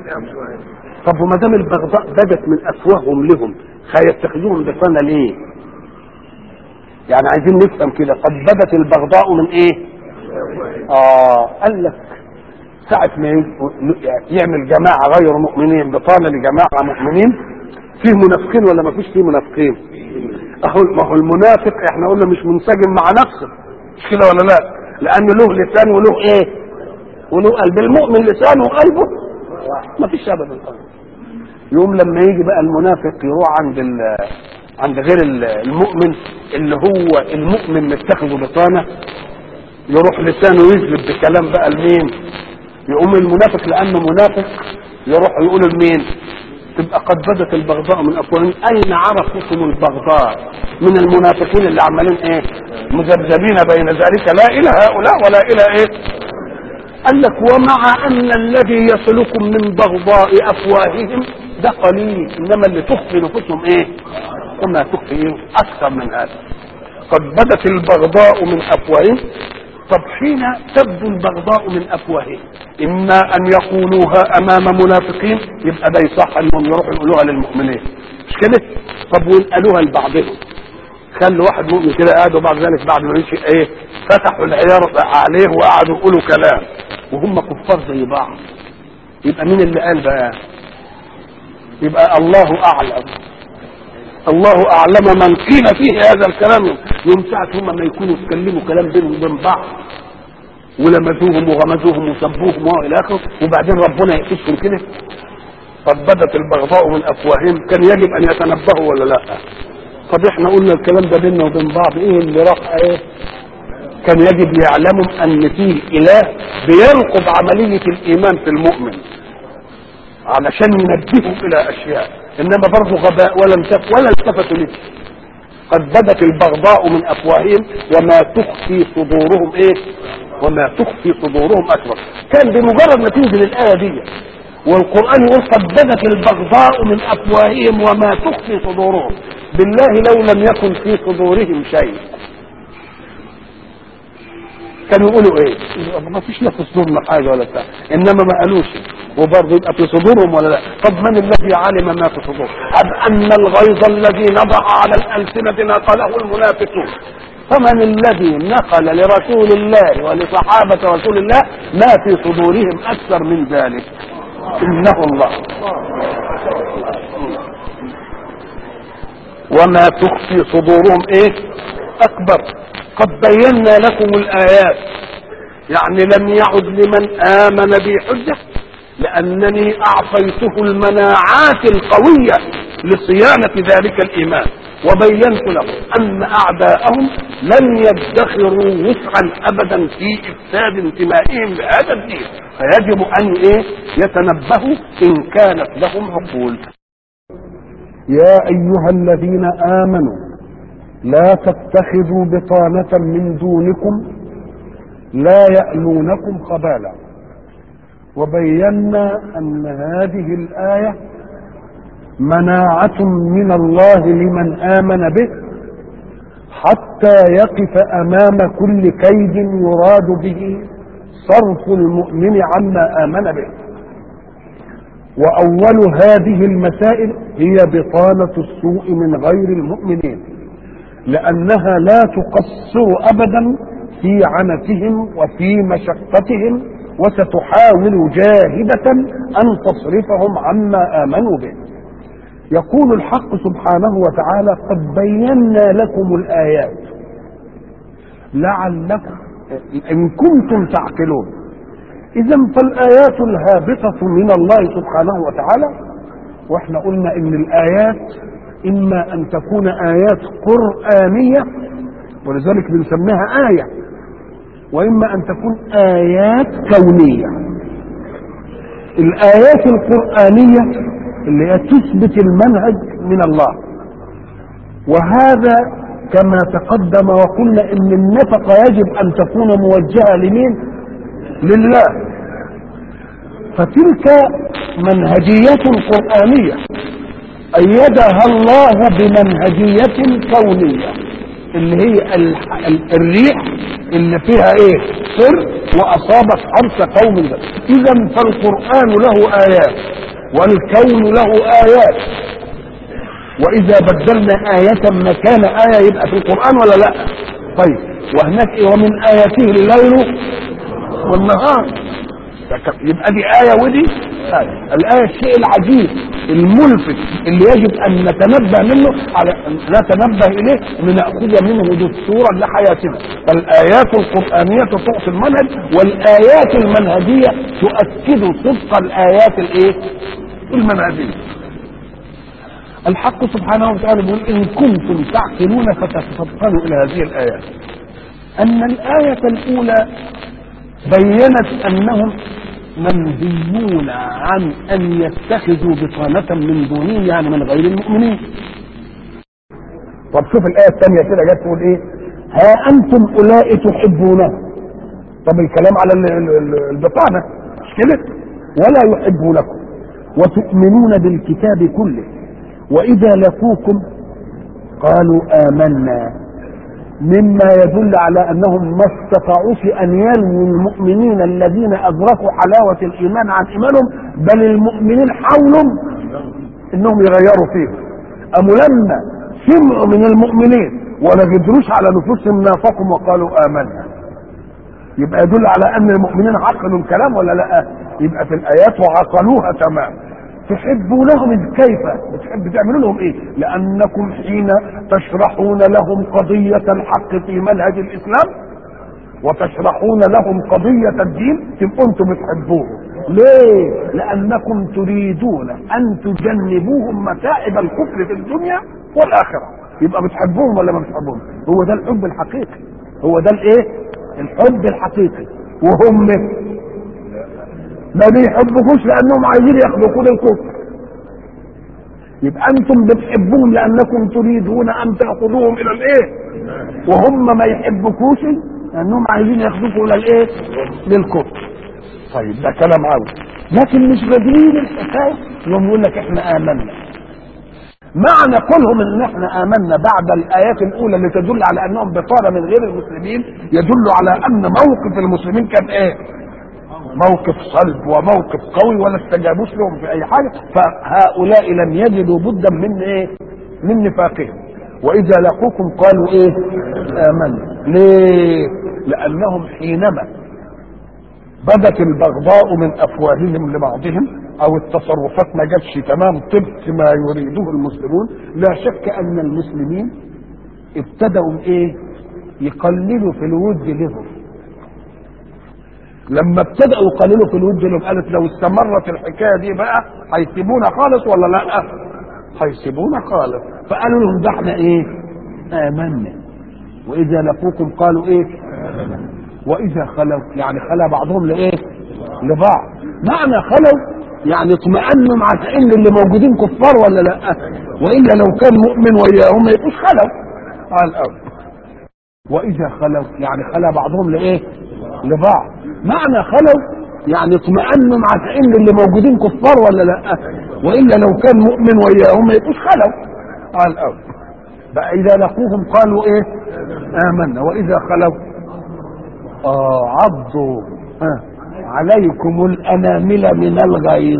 [SPEAKER 1] طب وما دام البغضاء بدت من افواههم لهم هيتخذوهم بطانه ليه؟ يعني عايزين نفهم كده قد بدت البغضاء من ايه؟ اه قال لك ساعة ما يعمل جماعة غير مؤمنين بطانة لجماعة مؤمنين فيه منافقين ولا ما فيش فيه منافقين؟ اهو ما هو المنافق احنا قلنا مش منسجم مع نفسه مش كده ولا لا؟ لأنه له لسان وله ايه؟ وله قلب المؤمن لسانه وقلبه ما فيش ابدا يوم لما يجي بقى المنافق يروح عند ال عند غير المؤمن اللي هو المؤمن متخذه بطانه يروح لسانه يجلب بكلام بقى لمين يقوم المنافق لانه منافق يروح يقول لمين تبقى قد بدت البغضاء من افواههم اين عرفتم البغضاء من المنافقين اللي عمالين ايه مذبذبين بين ذلك لا الى هؤلاء ولا الى ايه قال لك ومع ان الذي يصلكم من بغضاء افواههم ده قليل انما اللي تخفي نفوسهم ايه وما تخفي إيه؟ اكثر من هذا قد بدت البغضاء من افواههم طب حين تبدو البغضاء من افواههم اما ان يقولوها امام منافقين يبقى ده يصح انهم يروحوا يقولوها للمؤمنين مش كده طب وينقلوها لبعضهم خلوا واحد مؤمن كده قاعد وبعد ذلك بعد ما يمشي ايه فتحوا العيار عليه وقعدوا يقولوا كلام وهم كفار زي بعض يبقى مين اللي قال بقى يبقى الله اعلم الله اعلم من قيل فيه هذا الكلام يوم ساعة هم ما يكونوا يتكلموا كلام بينهم وبين بعض ولمسوهم وغمزوهم وسبوهم والى اخره وبعدين ربنا يقفشهم كده قد بدت البغضاء من افواههم كان يجب ان يتنبهوا ولا لا طب احنا قلنا الكلام ده بيننا وبين بعض ايه اللي راح ايه كان يجب يعلموا ان فيه اله بينقض عملية الايمان في المؤمن علشان ينبهوا الى اشياء انما برضه غباء ولا انتف ولا التفتوا ليه قد بدت البغضاء من افواههم وما تخفي صدورهم ايه وما تخفي صدورهم اكبر كان بمجرد ما تنزل الايه دي والقران يقول قد بدت البغضاء من افواههم وما تخفي صدورهم بالله لو لم يكن في صدورهم شيء كانوا يقولوا ايه ما فيش لا في صدورنا حاجه ولا بتاع انما ما قالوش وبرضه يبقى في صدورهم ولا لا طب من الذي علم ما في صدورهم أم ان الغيظ الذي نضع على الالسنه نقله المنافقون فمن الذي نقل لرسول الله ولصحابه رسول الله ما في صدورهم اكثر من ذلك انه الله وما تخفي صدورهم ايه اكبر قد بينا لكم الايات يعني لم يعد لمن امن بي حجه لانني اعطيته المناعات القويه لصيانه ذلك الايمان وبينت لهم ان اعداءهم لن يدخروا وسعا ابدا في افساد انتمائهم لهذا الدين فيجب ان ايه يتنبهوا ان كانت لهم عقول يا ايها الذين امنوا لا تتخذوا بطانة من دونكم لا يألونكم خبالا وبينا أن هذه الآية مناعة من الله لمن آمن به حتى يقف أمام كل كيد يراد به صرف المؤمن عما آمن به وأول هذه المسائل هي بطانة السوء من غير المؤمنين لأنها لا تقصر أبدا في عنتهم وفي مشقتهم وستحاول جاهدة أن تصرفهم عما آمنوا به يقول الحق سبحانه وتعالى قد بينا لكم الآيات لعلكم إن كنتم تعقلون إذا فالآيات الهابطة من الله سبحانه وتعالى واحنا قلنا إن الآيات إما أن تكون آيات قرآنية ولذلك بنسميها آية وإما أن تكون آيات كونية الآيات القرآنية اللي هي تثبت المنهج من الله وهذا كما تقدم وقلنا ان النفقه يجب ان تكون موجهه لمين لله فتلك منهجيه قرانيه ايدها الله بمنهجيه كونيه اللي هي ال- ال- الريح اللي فيها ايه سر واصابت حرث قوم ذا اذا فالقران له ايات والكون له ايات واذا بدلنا ايه مكان ايه يبقى في القران ولا لا طيب وهناك إيه؟ ومن اياته الليل والنهار يبقى دي آية ودي آية الآية الشيء العجيب الملفت اللي يجب أن نتنبه منه على نتنبه إليه لنأخذ منه دستورا لحياتنا فالآيات القرآنية تعطي المنهج والآيات المنهجية تؤكد صدق الآيات الإيه؟ المنهجية الحق سبحانه وتعالى يقول إن كنتم تعقلون فتتفطنوا إلى هذه الآيات أن الآية الأولى بينت انهم منهيون عن ان يتخذوا بطانة من دونهم يعني من غير المؤمنين طب شوف الآية الثانية كده جت تقول ايه ها انتم اولئك تحبونه طب الكلام على ال- ال- ال- البطانة مش كده ولا يحبونكم وتؤمنون بالكتاب كله واذا لقوكم قالوا آمنا مما يدل على انهم ما استطاعوش ان يلووا المؤمنين الذين ادركوا حلاوه الايمان عن ايمانهم بل المؤمنين حاولوا انهم يغيروا فيه أم لما سمعوا من المؤمنين ولا قدروش على نفوسهم نافقهم وقالوا امنا يبقى يدل على ان المؤمنين عقلوا الكلام ولا لا يبقى في الايات وعقلوها تمام تحبونهم كيف بتحب تعملوا لهم ايه لانكم حين تشرحون لهم قضية الحق في منهج الاسلام وتشرحون لهم قضية الدين تبقوا انتم بتحبوهم ليه لانكم تريدون ان تجنبوهم متاعب الكفر في الدنيا والاخرة يبقى بتحبوهم ولا ما بتحبوهم هو ده الحب الحقيقي هو ده الايه الحب الحقيقي وهم ما بيحبكوش لانهم عايزين ياخدوكوا للكفر يبقى انتم بتحبوهم لانكم تريدون ان تاخذوهم الى الايه وهم ما يحبكوش لانهم عايزين ياخدوكوا الى الايه للكفر طيب ده كلام عاوز لكن مش بدليل الحكايه يوم يقول لك احنا امنا معنى قولهم ان احنا امنا بعد الايات الاولى اللي تدل على انهم بطانه من غير المسلمين يدل على ان موقف المسلمين كان ايه موقف صلب وموقف قوي ولا استجابوش لهم في اي حاجه فهؤلاء لم يجدوا بدا من ايه من نفاقهم واذا لقوكم قالوا ايه امنا ليه لانهم حينما بدت البغضاء من افواههم لبعضهم او التصرفات ما جاتش تمام طبق ما يريده المسلمون لا شك ان المسلمين ابتدوا ايه يقللوا في الود لهم لما ابتدأوا يقللوا في الود لهم قالت لو استمرت الحكايه دي بقى هيسيبونا خالص ولا لا؟ هيسيبونا خالص فقالوا لهم ده احنا ايه؟ آمنا وإذا لقوكم قالوا ايه؟ وإذا خلوا يعني خلى بعضهم لإيه؟ لبعض معنى خلوا يعني اطمأنوا مع ان اللي موجودين كفار ولا لا؟ وإلا لو كان مؤمن وياهم ما يبقوش خلوا على الأول وإذا خلوا يعني خلى بعضهم لإيه؟ لبعض معنى خلوا يعني اطمأنوا مع ان اللي موجودين كفار ولا لا والا لو كان مؤمن وياهم ما يبقوش خلوا على الاول بقى اذا لقوهم قالوا ايه امنا واذا خلوا اه عضوا آه. عليكم الانامل من الغيظ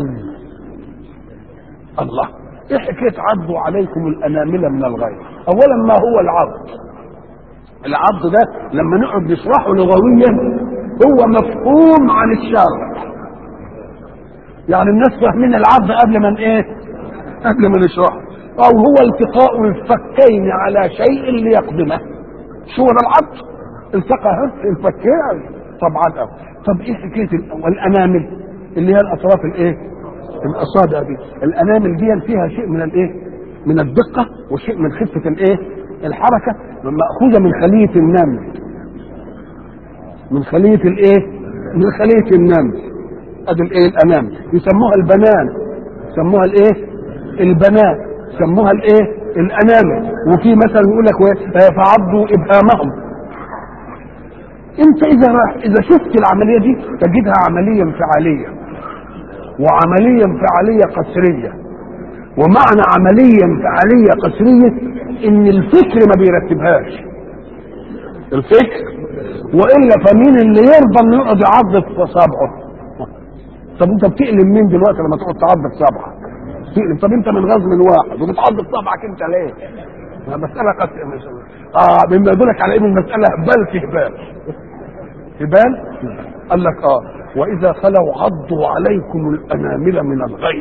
[SPEAKER 1] الله ايه حكايه عضوا عليكم الانامل من الغيظ اولا ما هو العض العض ده لما نقعد نشرحه لغويا هو مفهوم عن الشرع يعني الناس فاهمين العض قبل من ايه قبل ما نشرحه او هو التقاء الفكين على شيء ليقدمه شو ده العض التقى الفكين طبعا أو. طب ايه حكايه الانامل اللي هي الاطراف الايه الاصابع دي الانامل دي فيها شيء من الايه من الدقه وشيء من خفه الايه الحركه ماخوذه من خليه النمل من خليه الايه من خليه النمل ادي الايه الانامل يسموها البنان يسموها الايه البنان يسموها الايه الانامل وفي مثلا يقول لك و- آه، فعضوا ابهامهم انت اذا راح اذا شفت العمليه دي تجدها عمليه انفعاليه وعمليه انفعاليه قسريه ومعنى عمليه انفعاليه قسريه ان الفكر ما بيرتبهاش الفكر والا فمين اللي يرضى انه يقعد يعض في صابعه طب انت بتقلم مين دلوقتي لما تقعد تعض في صبعك تقلم طب انت من غزو من واحد وبتعض في صبعك انت ليه ما مسألة قد اه مما يدلك على ان المسألة هبال في هبال هبال قال لك اه واذا خلوا عضوا عليكم الانامل من الغيظ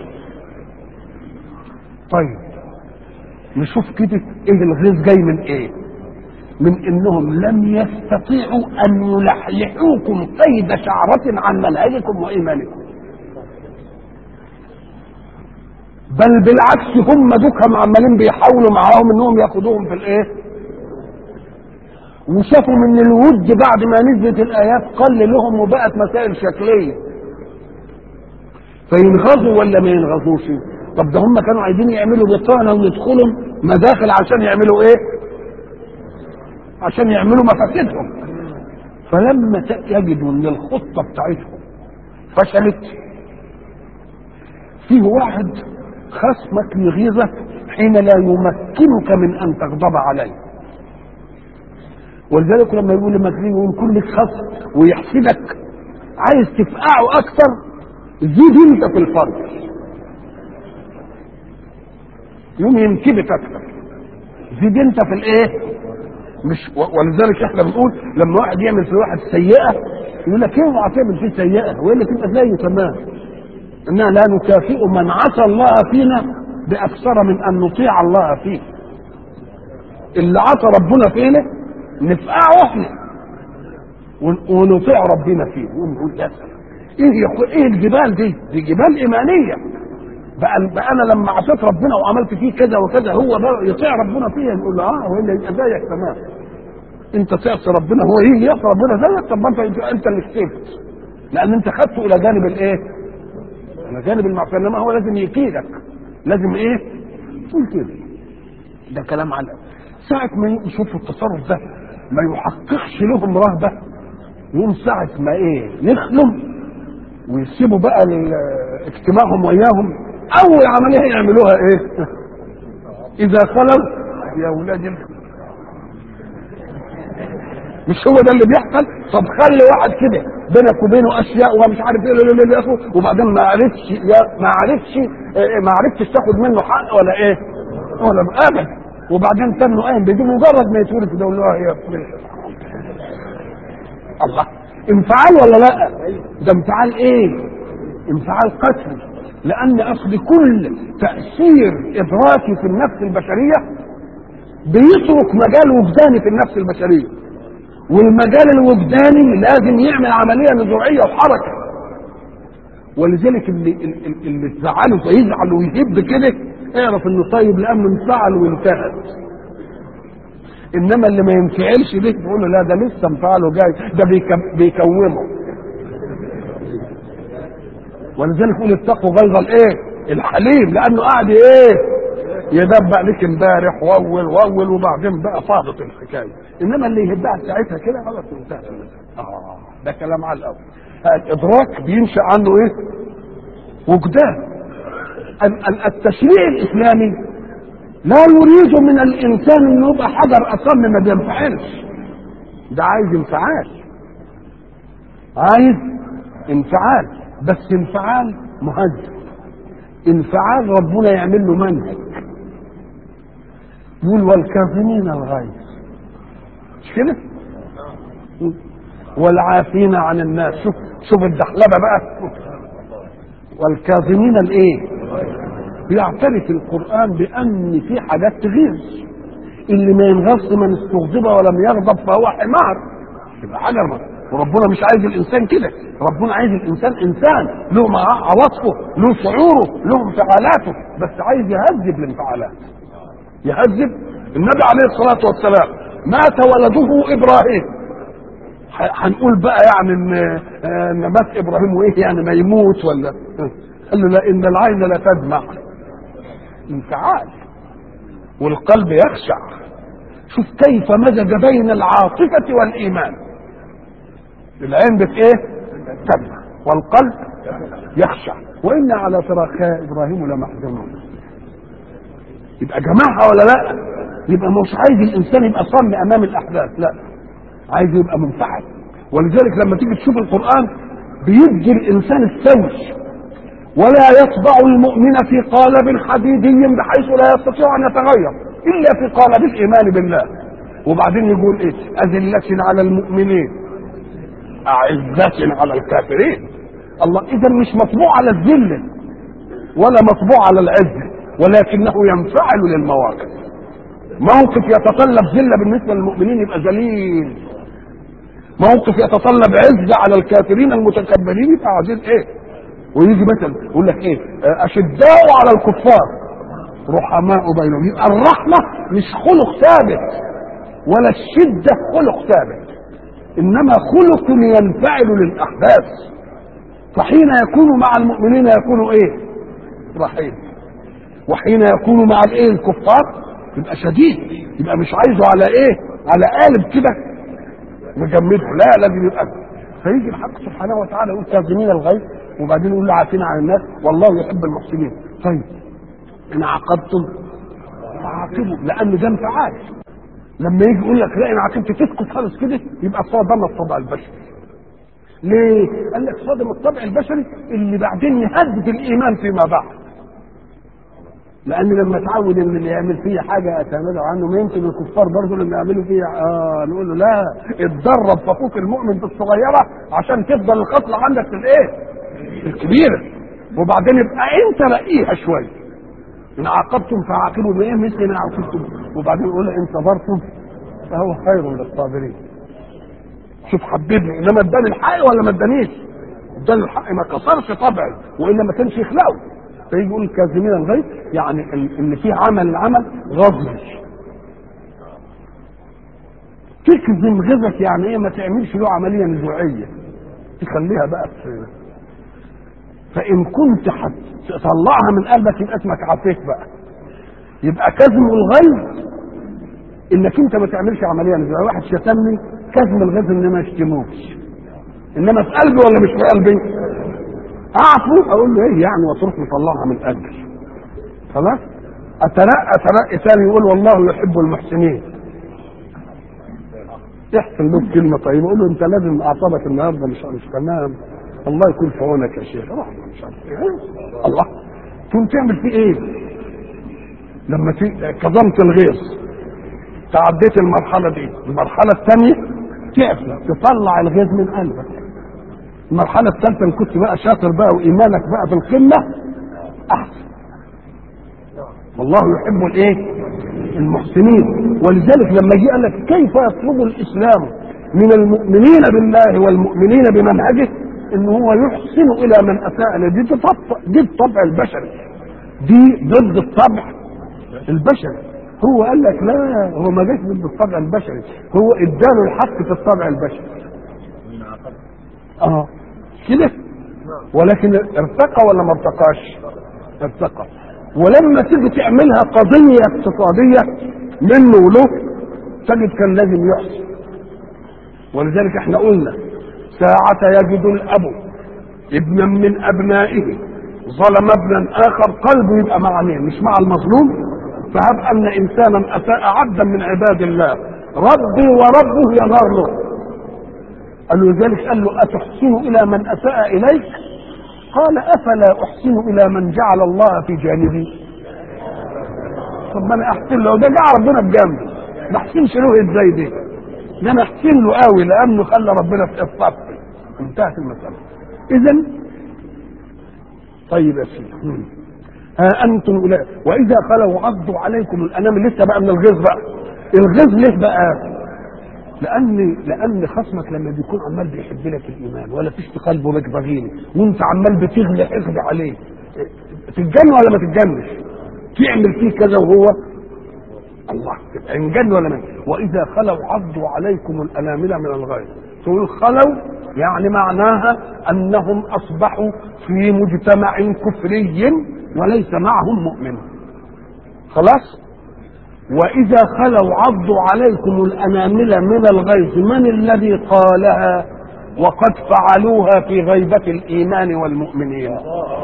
[SPEAKER 1] طيب نشوف كده ايه الغيظ جاي من ايه من انهم لم يستطيعوا ان يلحلحوكم قيد شعرة عن منهجكم وايمانكم بل بالعكس هم دوكهم عمالين بيحاولوا معاهم انهم ياخدوهم في الايه وشافوا من الود بعد ما نزلت الايات قل لهم وبقت مسائل شكليه فينغزوا ولا ما ينغزوش طب ده هم كانوا عايزين يعملوا بطانه ويدخلوا مداخل عشان يعملوا ايه عشان يعملوا مفاسدهم فلما ت- يجدوا ان الخطه بتاعتهم فشلت فيه واحد خصمك يغيظك حين لا يمكنك من ان تغضب عليه ولذلك لما يقول لمكرين ويكون لك خصم ويحسدك عايز تفقعه اكثر زيد انت في الفرق يوم ينكبت اكثر زيد انت في الايه مش و- ولذلك احنا بنقول لما واحد يعمل في واحد سيئه يقول لك اوعى تعمل فيه سيئه والا تبقى زيه تمام اننا لا نكافئ من عصى الله فينا باكثر من ان نطيع الله فيه اللي عصى ربنا فينا نفقعه احنا ون- ونطيع ربنا فيه ونقول يا سلام ايه يا ايه الجبال دي دي جبال ايمانيه بقى, بقى انا لما عصيت ربنا وعملت فيه كذا وكذا هو بقى يطيع ربنا فيا نقول له اه والا يبقى زيك تمام انت تعصي ربنا هو ايه يعصي ربنا زيك طب ما انت انت اللي كسبت لان انت خدته الى جانب الايه؟ الى جانب المعصيه انما هو لازم يكيدك لازم ايه؟ تقول كده ده كلام على ساعة ما يشوفوا التصرف ده ما يحققش لهم رهبة يوم ساعة ما ايه يخلم ويسيبوا بقى ال- اجتماعهم وياهم اول عمليه يعملوها ايه اذا خلوا يا ولاد ال- مش هو ده اللي بيحصل طب خلي واحد كده بينك وبينه اشياء ومش عارف ايه لا- لا- لا- لا- وبعدين ما عرفش يا- ما عرفش إيه، ما عرفتش تاخد منه حق ولا ايه ولا ابدا وبعدين تنه قايم بيجي مجرد ما يتولد كده يقول له آه يا ابني. الله انفعال ولا لا ده انفعال ايه انفعال قسري لان اصل كل تاثير ادراكي في النفس البشريه بيترك مجال وجداني في النفس البشريه والمجال الوجداني لازم يعمل عمليه نزوعيه وحركه ولذلك اللي اللي, اللي تزعله فيزعل ويهب كده اعرف انه طيب لانه انفعل وانتهت انما اللي ما ينفعلش ده تقول له لا ده لسه انفعاله جاي ده بيك- بيكومه ولذلك يقول اتقوا غيظ الايه الحليم لانه قاعد ايه يدبق لك امبارح واول واول وبعدين بقى فاضت الحكايه انما اللي يهدها ساعتها كده خلاص انتهت اه ده كلام على الاول الادراك بينشا عنه ايه وجدان ال- ال- التشريع الاسلامي لا يريد من الانسان انه يبقى حجر اصم ما بينفعلش ده عايز انفعال عايز انفعال بس انفعال مهذب انفعال ربنا يعمل له منهج يقول والكاظمين الغيظ مش كده والعافين عن الناس شوف شوف الدحلبه بقى والكاظمين الايه بيعترف القرآن بأن في حاجات تغيظ اللي ما ينغص من استغضب ولم يغضب فهو حمار يبقى حاجة ما- وربنا مش عايز الإنسان كده ربنا عايز الإنسان إنسان له مع- عواطفه له شعوره له انفعالاته بس عايز يهذب الانفعالات يهذب النبي عليه الصلاة والسلام مات ولده إبراهيم ح- هنقول بقى يعني ان آه، ان مات ابراهيم وايه يعني ما يموت ولا قال له لا ان العين لا تدمع انفعال والقلب يخشع شوف كيف مزج بين العاطفة والإيمان العين بت ايه تدمع والقلب يخشع وإن على فراقها إبراهيم لمحزونون يبقى جماعة ولا لا يبقى مش عايز الإنسان يبقى صم أمام الأحداث لا عايز يبقى منفعل ولذلك لما تيجي تشوف القرآن بيدي الإنسان السوي ولا يطبع المؤمن في قالب حديدي بحيث لا يستطيع ان يتغير الا في قالب الايمان بالله وبعدين يقول ايه اذلة على المؤمنين اعزة على الكافرين الله اذا مش مطبوع على الذلة ولا مطبوع على العزة ولكنه ينفعل للمواقف موقف يتطلب ذلة بالنسبة للمؤمنين يبقى ذليل موقف يتطلب عزة على الكافرين المتكبرين يبقى عايزين ايه ويجي مثلا يقول لك ايه اشداء على الكفار رحماء بينهم يبقى الرحمه مش خلق ثابت ولا الشده خلق ثابت انما خلق ينفعل للاحداث فحين يكون مع المؤمنين يكون ايه رحيم وحين يكون مع الايه الكفار يبقى شديد يبقى مش عايزه على ايه على قالب كده مجمده لا لازم يبقى فيجي الحق سبحانه وتعالى يقول كاظمين الغيظ وبعدين يقول له عافين عن الناس والله يحب المحسنين طيب ان عاقبتم فعاقبوا لان ده انفعال لما يجي يقول لك لا ان عاقبت تسكت خالص كده يبقى صادم الطبع البشري ليه؟ قال لك صادم الطبع البشري اللي بعدين يهدد الايمان فيما بعد لان لما اتعود ان اللي يعمل فيه حاجه اتنازع عنه ما يمكن الكفار برضه لما يعملوا فيه اه نقول له لا اتدرب ففوق المؤمن في الصغيره عشان تفضل القتل عندك في الايه؟ الكبيرة وبعدين يبقى انت رقيها شوية ان عاقبتم فعاقبوا بايه مثل ما عاقبتم وبعدين يقول ان صبرتم فهو خير للصابرين شوف حببني انما اداني الحق ولا ما ادانيش اداني الحق ما كسرش طبعي والا ما كانش يخلقه فيجي يقول كاظمين الغيظ يعني ان في عمل العمل غضب تكظم غيظك يعني ايه ما تعملش له عمليه نزوعيه تخليها بقى في فان كنت هتطلعها من قلبك يبقى اسمك عفيف بقى يبقى كظم الغيظ انك انت ما تعملش عمليه نزوع واحد شتمني كظم الغيظ ان ما يشتموش انما في قلبي ولا مش في قلبي اعفو اقول له ايه يعني وتروح مطلعها من قلبي خلاص اترقى ترقي ثاني يقول والله يحب المحسنين يحصل له كلمه طيبه يقول له انت لازم اعصابك النهارده مش مش تمام الله يكون في عونك يا شيخ رحمة مش عارف ايه الله تقوم تعمل فيه ايه لما كظمت الغيظ تعديت المرحله دي المرحله الثانيه تعفى تطلع الغيظ من قلبك المرحله الثالثه ان كنت بقى شاطر بقى وايمانك بقى في القمه احسن والله يحب الايه المحسنين ولذلك لما جه قال لك كيف يطلب الاسلام من المؤمنين بالله والمؤمنين بمنهجه ان هو يحسن الى من اساء اليه دي دي الطبع البشري دي ضد الطبع البشري هو قال لك لا هو ما جاش ضد الطبع البشري هو اداله الحق في الطبع البشري اه كده ولكن ارتقى ولا ما ارتقاش ارتقى ولما تيجي تعملها قضيه اقتصاديه منه وله تجد كان لازم يحسن ولذلك احنا قلنا ساعة يجد الأب ابنا من أبنائه ظلم ابنا آخر قلبه يبقى مع مين؟ مش مع المظلوم فهب أن إنسانا أساء عبدا من عباد الله ربي وربه ينار له قال له ذلك قال له أتحسن إلى من أساء إليك قال أفلا أحسن إلى من جعل الله في جانبي طب ما أنا أحسن له ده جعل ربنا بجنبي ما أحسنش له إزاي دي ده أنا أحسن له قوي لأنه خلى ربنا في الصف انتهت المسألة إذا طيب يا سيدي ها أنتم أولئك وإذا خلوا عضوا عليكم الأنام لسه بقى من الغيظ بقى الغيظ ليه بقى؟ لان لان خصمك لما بيكون عمال بيحب لك الايمان ولا فيش في قلبه بك بغيني وانت عمال بتغلي حقد عليه تتجن ولا ما تتجنش تعمل فيه كذا وهو الله تبقى انجن ولا ما واذا خلوا عضوا عليكم الانامل من الغيظ تقول خلوا يعني معناها انهم اصبحوا في مجتمع كفري وليس معهم مؤمن خلاص وإذا خلوا عضوا عليكم الأنامل من الغيظ من الذي قالها وقد فعلوها في غيبة الإيمان والمؤمنين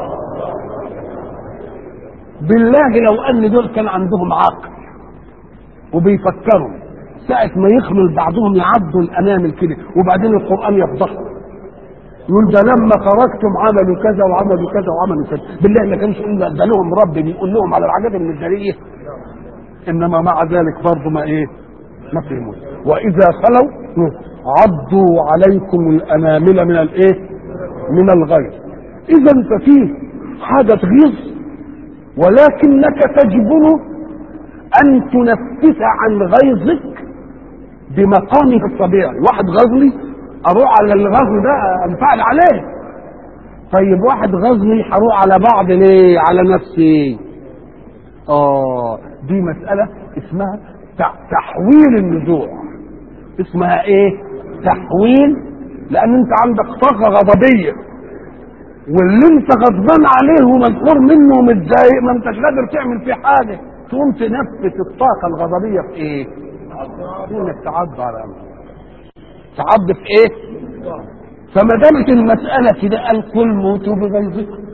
[SPEAKER 1] بالله لو أن دول كان عندهم عقل وبيفكروا ساعة ما يخلوا بعضهم يعضوا الأنامل كده وبعدين القرآن يفضحهم يقول ده لما خرجتم عملوا كذا وعملوا كذا وعملوا كذا بالله ما كانش يقول ده لهم رب بيقول لهم على الحاجات المثاليه انما مع ذلك برضه ما ايه ما فهموش واذا خلوا عضوا عليكم الانامل من الايه من الغيظ اذا ففيه حاجه غيظ ولكنك تجبن ان تنفس عن غيظك بمقامه الطبيعي واحد غزلي اروح على الغزل ده انفعل عليه طيب واحد غزلي هروح على بعض ليه على نفسي اه دي مسألة اسمها تحويل النزوع اسمها ايه تحويل لان انت عندك طاقة غضبية واللي انت غضبان عليه ومذكور منه ومتضايق ما انتش قادر تعمل فيه حاجة تقوم تنفس الطاقة الغضبية في ايه؟ انك تعض على أمرك تعض في ايه فما دامت المسألة كده قال قل موتوا بغيظكم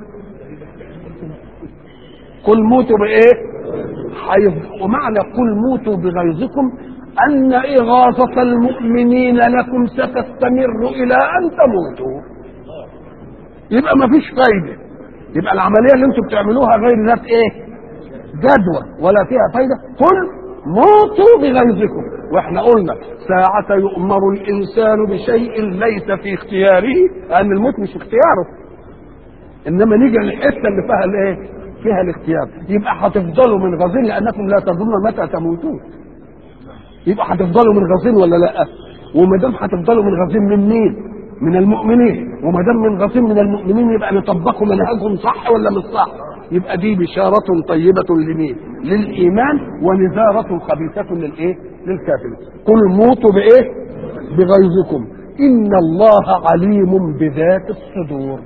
[SPEAKER 1] قل موتوا بايه حيف ومعنى قل موتوا بغيظكم ان اغاظة المؤمنين لكم ستستمر الى ان تموتوا يبقى ما فيش فايدة يبقى العملية اللي انتم بتعملوها غير ذات ايه جدوى ولا فيها فايدة قل موتوا بغيظكم واحنا قلنا ساعة يؤمر الإنسان بشيء ليس في اختياره لأن الموت مش اختياره إنما نيجي للحتة اللي فيها الإيه؟ فيها الاختيار يبقى هتفضلوا من غزين لأنكم لا تظنون متى تموتون يبقى هتفضلوا من غزين ولا لا؟ وما دام هتفضلوا من غزين من مين؟ من المؤمنين وما دام من غزين من المؤمنين يبقى نطبقوا منهجهم صح ولا مش صح؟ يبقى دي بشارة طيبة لمين؟ للإيمان ونذارة خبيثة للإيه؟ للكافرين. قل موتوا بإيه؟ بغيظكم. إن الله عليم بذات الصدور.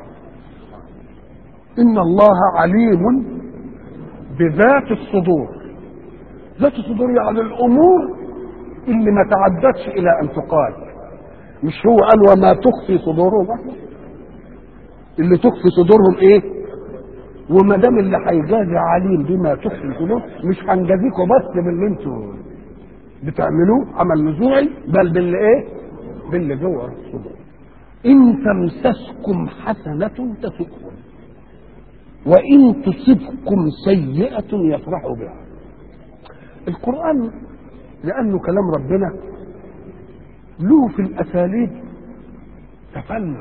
[SPEAKER 1] إن الله عليم بذات الصدور. ذات الصدور يعني الأمور اللي ما تعدتش إلى أن تقال. مش هو قال وما تخفي صدورهم اللي تخفي صدورهم ايه؟ وما دام اللي هيجازي عليم بما تخفي الصدور مش هنجازيكم بس باللي انتوا بتعملوه عمل نزوعي بل باللي ايه؟ باللي جوه الصدور. ان تمسسكم حسنة تسؤكم وان تصبكم سيئة يفرحوا بها. القرآن لأنه كلام ربنا له في الأساليب تفنن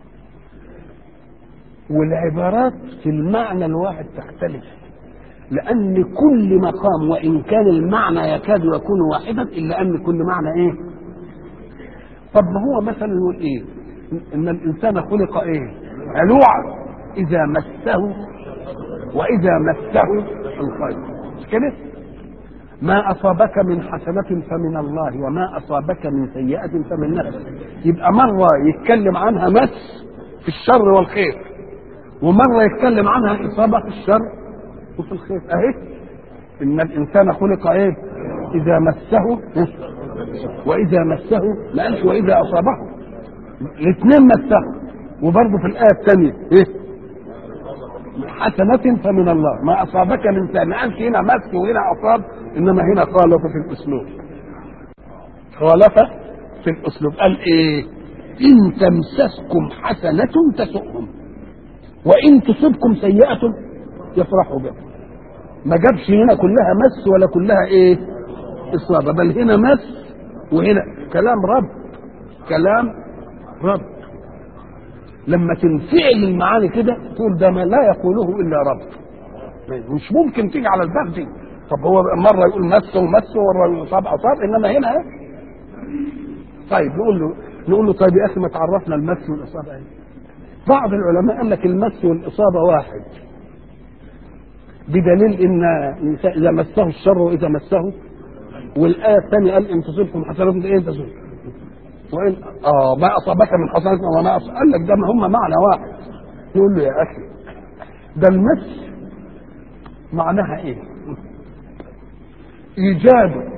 [SPEAKER 1] والعبارات في المعنى الواحد تختلف لأن كل مقام وإن كان المعنى يكاد يكون واحدا إلا أن كل معنى إيه؟ طب ما هو مثلا يقول إيه؟ إن الإنسان خلق إيه؟ هلوعا إذا مسه وإذا مسه الخير مش كده؟ ما أصابك من حسنة فمن الله وما أصابك من سيئة فمن نفسك يبقى مرة يتكلم عنها مس في الشر والخير ومرة يتكلم عنها إصابة في الشر وفي الخير أهي إن الإنسان خلق إيه إذا مسه وإذا مسه ما قالش وإذا أصابه الاثنين مسه وبرضه في الآية الثانية إيه حسنة فمن الله ما أصابك من سنة ما قالش هنا مس وهنا أصاب إنما هنا خالف في الأسلوب خالف في الأسلوب قال إيه إن تمسسكم حسنة تسؤهم وإن تصبكم سيئة يفرحوا بها ما جابش هنا كلها مس ولا كلها إيه إصابة بل هنا مس وهنا كلام رب كلام رب لما تنفعل المعاني كده تقول ده ما لا يقوله الا رب مش ممكن تيجي على الباب دي طب هو مره يقول مس ومس ومره صاب اصاب انما هنا طيب نقول له نقول له طيب يا اخي ما تعرفنا المس والاصابه ايه بعض العلماء قال لك المس والاصابه واحد بدليل ان اذا مسه الشر واذا مسه والايه الثانيه قال ان تصبكم حسنات ايه تصبكم وإن آه ما أصابك من حسنة وما أصابك قال لك ده ما هم معنى واحد يقول له يا أخي ده المس معناها إيه؟ ايجاد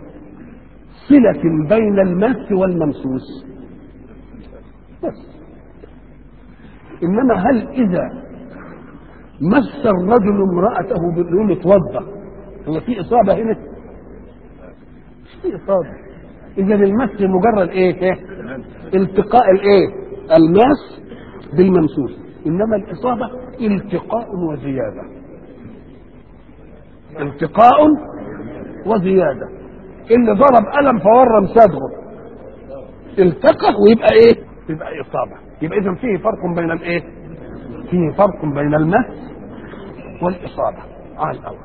[SPEAKER 1] صلة بين المس والممسوس بس انما هل اذا مس الرجل امرأته باليوم اتوضا هو في اصابة هنا مش في اصابة اذا المس مجرد ايه, إيه؟ التقاء الايه الماس بالممسوس انما الاصابة التقاء وزيادة التقاء وزيادة اللي ضرب قلم فورم صدره التقى ويبقى ايه يبقى اصابة يبقى اذا فيه فرق بين الايه فيه فرق بين المس والاصابة على الاول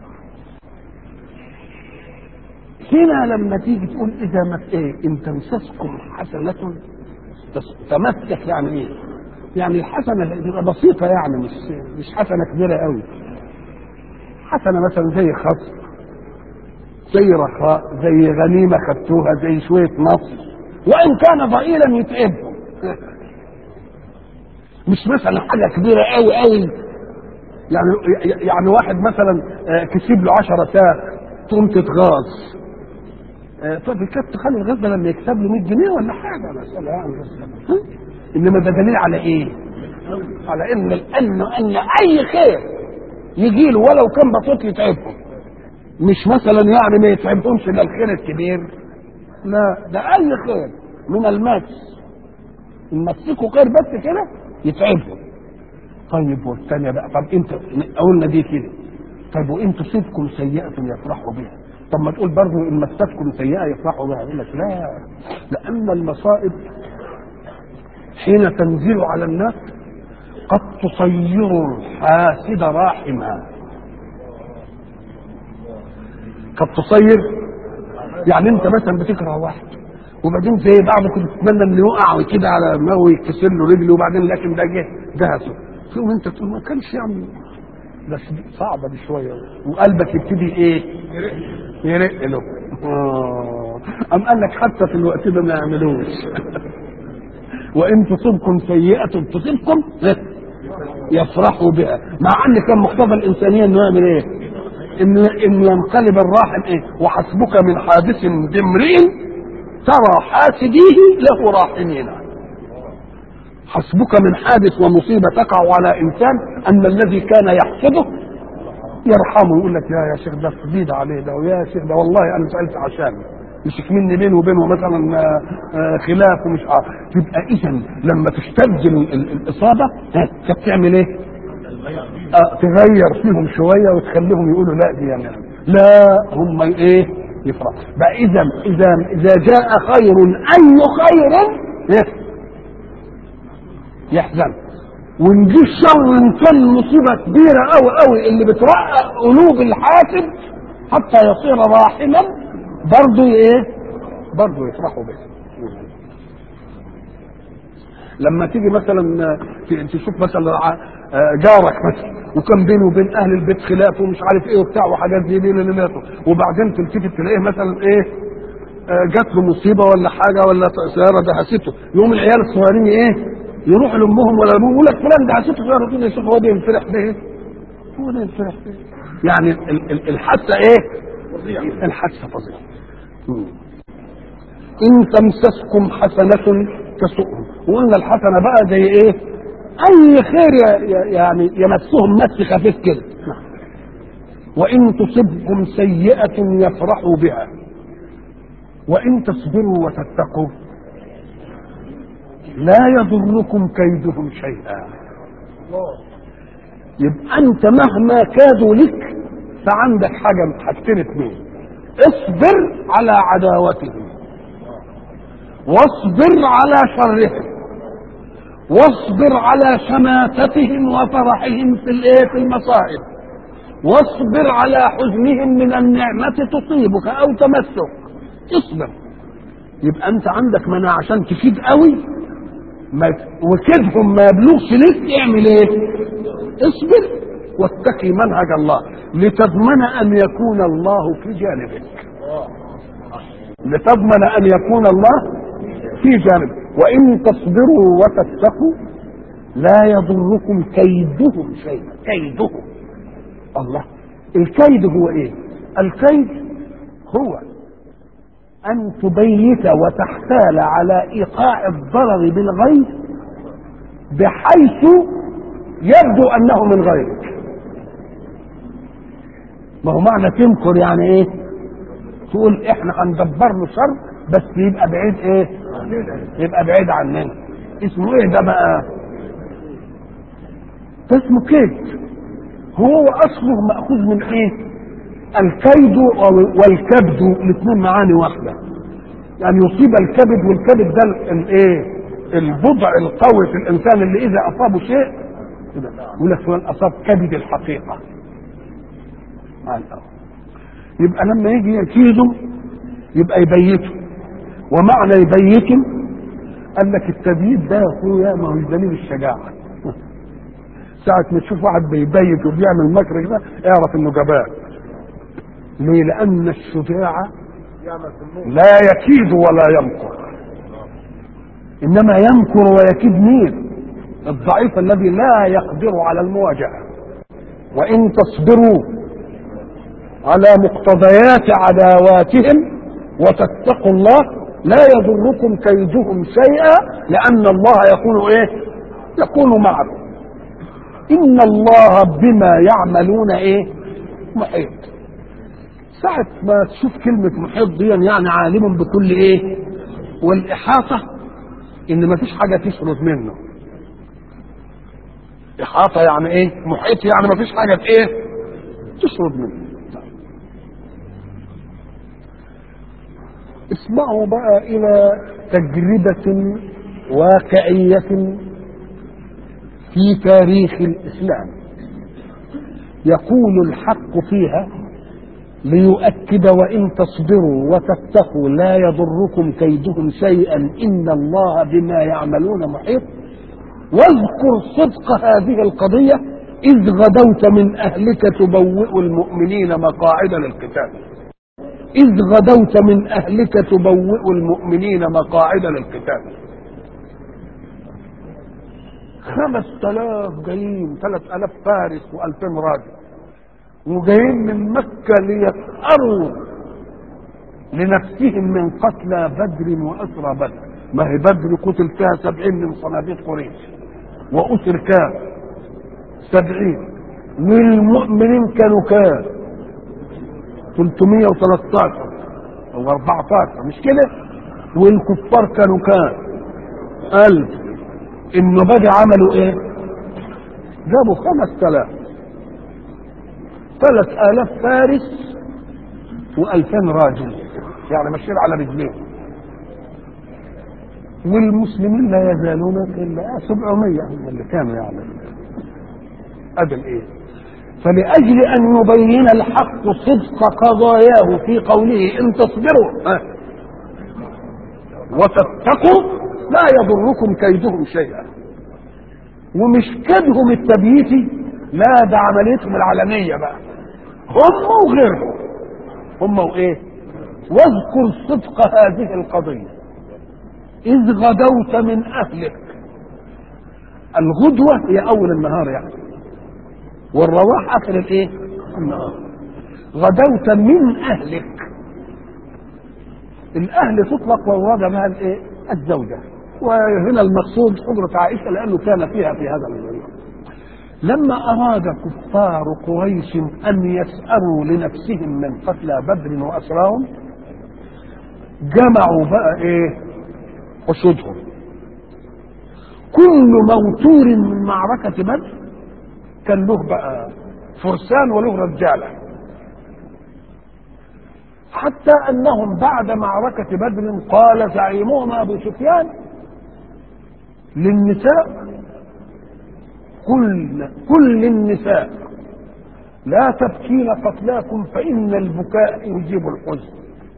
[SPEAKER 1] هنا لما تيجي تقول اذا ما ايه ان تمسسكم حسنة تمسك يعني ايه يعني الحسنة تبقى بسيطة يعني مش مش حسنة كبيرة قوي حسنة مثلا زي خصم زي رخاء زي غنيمة خدتوها زي شوية نصر وإن كان ضئيلا يتعبهم مش مثلا حاجة كبيرة قوي قوي يعني يعني واحد مثلا كسب له 10 ساعة تقوم تتغاظ طب كانت تخلي الغاز ده لما يكسب له 100 جنيه ولا حاجة مسألة يعني انما ده دليل على ايه؟ على ان ان ان اي خير يجي له ولو كان بسيط يتعبهم مش مثلا يعني ما يتعبهمش الا الخير الكبير لا ده اي خير من المس نمسكوا خير بس كده يتعبهم طيب والثانيه بقى طب انت قلنا دي كده طيب وان تصيبكم سيئه يفرحوا بها طب ما تقول برضه ان مستكم سيئه يفرحوا بها يقول لك لا لان المصائب حين تنزل على الناس قد تصير الحاسد راحما قد تصير يعني انت مثلا بتكره واحد وبعدين زي بعض كنت تتمنى انه يقع كده على دماغه يكسر له رجله وبعدين لكن ده جه دهسه تقوم انت تقول ما كانش يعني بس صعبه دي شويه وقلبك يبتدي ايه؟ يرق له آه. أم قال لك حتى في الوقت ده ما يعملوش وإن تصبكم سيئة تصبكم يفرحوا بها مع أن كان مقتضى الإنسانية إنه يعمل إيه؟ إنه إنه ينقلب الراحم إيه؟ وحسبك من حادث بامرئ ترى حاسديه له راحمين حسبك من حادث ومصيبة تقع على إنسان أن الذي كان يحسده يرحمه يقول لك يا يا شيخ ده شديد عليه ده ويا شيخ ده والله انا سالت عشانه مش مني بينه وبينه مثلا خلاف ومش عارف تبقى اذا لما تشتد الاصابه ها بتعمل ايه؟ آه تغير فيهم شويه وتخليهم يقولوا لا دي يعني لا هم ايه؟ يفرح بقى اذا اذا اذا جاء خير اي خير يحزن ونجي الشر ان كان مصيبه كبيره قوي قوي اللي بترقق قلوب الحاسد حتى يصير راحما برضه ايه؟ برضه يفرحوا به. لما تيجي مثلا تشوف مثلا جارك مثلا وكان بينه وبين اهل البيت خلاف ومش عارف ايه وبتاع وحاجات زي دي اللي ماتوا وبعدين تلتفت تلاقيه مثلا ايه جات له مصيبه ولا حاجه ولا سياره دهسته يقوم العيال الصغيرين ايه يروح لامهم ولا ابوهم يقول لك فلان ده عسيته صغير يقول يشوف هو بينفرح به هو ده ينفرح به يعني الحادثه ايه؟ الحادثه فظيعه ان تمسسكم حسنه تسؤهم وقلنا الحسنه بقى زي ايه؟ اي خير يعني يمسهم مس خفيف كده وان تصبكم سيئه يفرحوا بها وان تصبروا وتتقوا لا يضركم كيدهم شيئا يبقى انت مهما كادوا لك فعندك حاجه حاجتين اتنين اصبر على عداوتهم واصبر على شرهم واصبر على شماتتهم وفرحهم في الايه في المصائب واصبر على حزنهم من النعمة تصيبك أو تمسك اصبر يبقى أنت عندك مناعة عشان تفيد قوي ما وكدهم ما يبلغش لك اعمل ايه اصبر واتقي منهج الله لتضمن ان يكون الله في جانبك لتضمن ان يكون الله في جانبك وان تصبروا وتتقوا لا يضركم كيدهم شيئا كيدهم الله الكيد هو ايه الكيد هو أن تبيت وتحتال على إيقاع الضرر بالغير بحيث يبدو أنه من غيرك ما هو معنى تنكر يعني إيه تقول إحنا هندبر له شر بس يبقى بعيد إيه يبقى بعيد عننا اسمه إيه ده بقى ده اسمه كيد هو اصله ماخوذ من ايه الكيد والكبد الاثنين معاني واحده يعني يصيب الكبد والكبد ده الايه البضع القوي في الانسان اللي اذا اصابه شيء كده يقول لك فلان اصاب كبد الحقيقه يبقى لما يجي يكيده يبقى يبيته ومعنى يبيته قال لك التبييت ده يا اخويا ما هو دليل الشجاعه ساعة ما تشوف واحد بيبيت وبيعمل مكر كده اعرف انه جبان. ليه؟ لأن الشجاع لا يكيد ولا يمكر. إنما يمكر ويكيد مين؟ الضعيف الذي لا يقدر على المواجهة. وإن تصبروا على مقتضيات عداواتهم وتتقوا الله لا يضركم كيدهم شيئا لأن الله يكون إيه؟ يكون معكم. ان الله بما يعملون ايه محيط ساعة ما تشوف كلمة محيط دي يعني عالم بكل ايه والإحاطة إن ما فيش حاجة تشرد منه إحاطة يعني إيه محيط يعني ما فيش حاجة إيه تشرد منه اسمعوا بقى إلى تجربة واقعية في تاريخ الاسلام يقول الحق فيها ليؤكد وان تصبروا وتتقوا لا يضركم كيدهم شيئا ان الله بما يعملون محيط واذكر صدق هذه القضيه اذ غدوت من اهلك تبوئ المؤمنين مقاعد للقتال اذ غدوت من اهلك تبوئ المؤمنين مقاعد للقتال خمس تلاف جايين ثلاث الاف فارس والفين راجل وجايين من مكة ليسأروا لنفسهم من قتلى بدر وأسرى بدر ما هي بدر قتل فيها سبعين من صناديق قريش وأسر كام سبعين والمؤمنين كانوا كام 313 أو 14 مش كده والكفار كانوا كام ألف النبادة عملوا ايه جابوا خمس تلاف ثلاث آلاف فارس وألفين راجل يعني ماشيين على رجلين والمسلمين لا يزالون إلا 700 اللي كانوا يعني أدل إيه فلأجل أن يبين الحق صدق قضاياه في قوله إن تصبروا ها وتتقوا لا يضركم كيدهم شيئا ومش كيدهم التبييتي لا ده عمليتهم العلنية بقى هم وغيرهم هم وايه واذكر صدق هذه القضية إذ غدوت من أهلك الغدوة هي أول النهار يعني والرواح آخر الإيه؟ النهار غدوت من أهلك الأهل تطلق والرد بها الإيه؟ الزوجة وهنا المقصود حجرة عائشة لأنه كان فيها في هذا اليوم لما أراد كفار قريش أن يسأروا لنفسهم من قتلى بدر وأسراهم جمعوا بقى إيه حشودهم كل موتور من معركة بدر كان له بقى فرسان وله رجالة حتى أنهم بعد معركة بدر قال زعيمهم أبو سفيان للنساء كل كل النساء لا تبكين قتلاكم فإن البكاء يجيب الحزن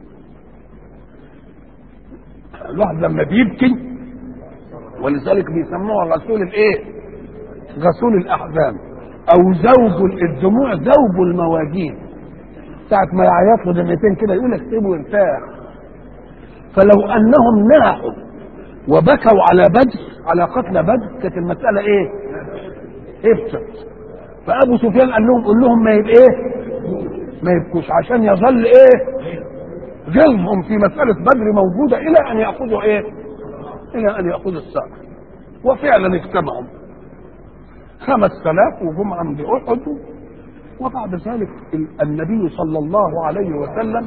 [SPEAKER 1] الواحد لما بيبكي ولذلك بيسموها غسول الايه غسول الاحزان او زوج الدموع زوج المواجين ساعة ما يعيط له دميتين كده يقول لك سيبه يرتاح فلو انهم ناحوا وبكوا على بدر على قتل بدر كانت المسألة ايه؟ افسد فابو سفيان قال لهم قول لهم ما يبقى ايه؟ ما يبكوش عشان يظل ايه؟ غلهم في مسألة بدر موجودة إلى أن يأخذوا إيه؟ إلى أن يأخذوا الساعة وفعلا اجتمعوا خمس آلاف وجم عند أحد وبعد ذلك النبي صلى الله عليه وسلم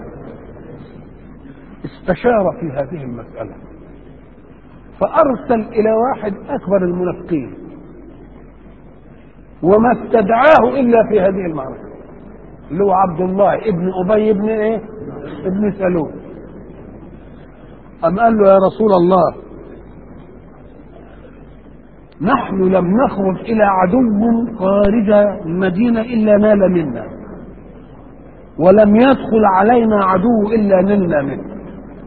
[SPEAKER 1] استشار في هذه المسألة فأرسل إلى واحد أكبر المنافقين وما استدعاه إلا في هذه المعركة اللي هو عبد الله ابن أبي ابن إيه؟ ابن سلول أم قال له يا رسول الله نحن لم نخرج إلى عدو خارج المدينة إلا نال منا ولم يدخل علينا عدو إلا نلنا منه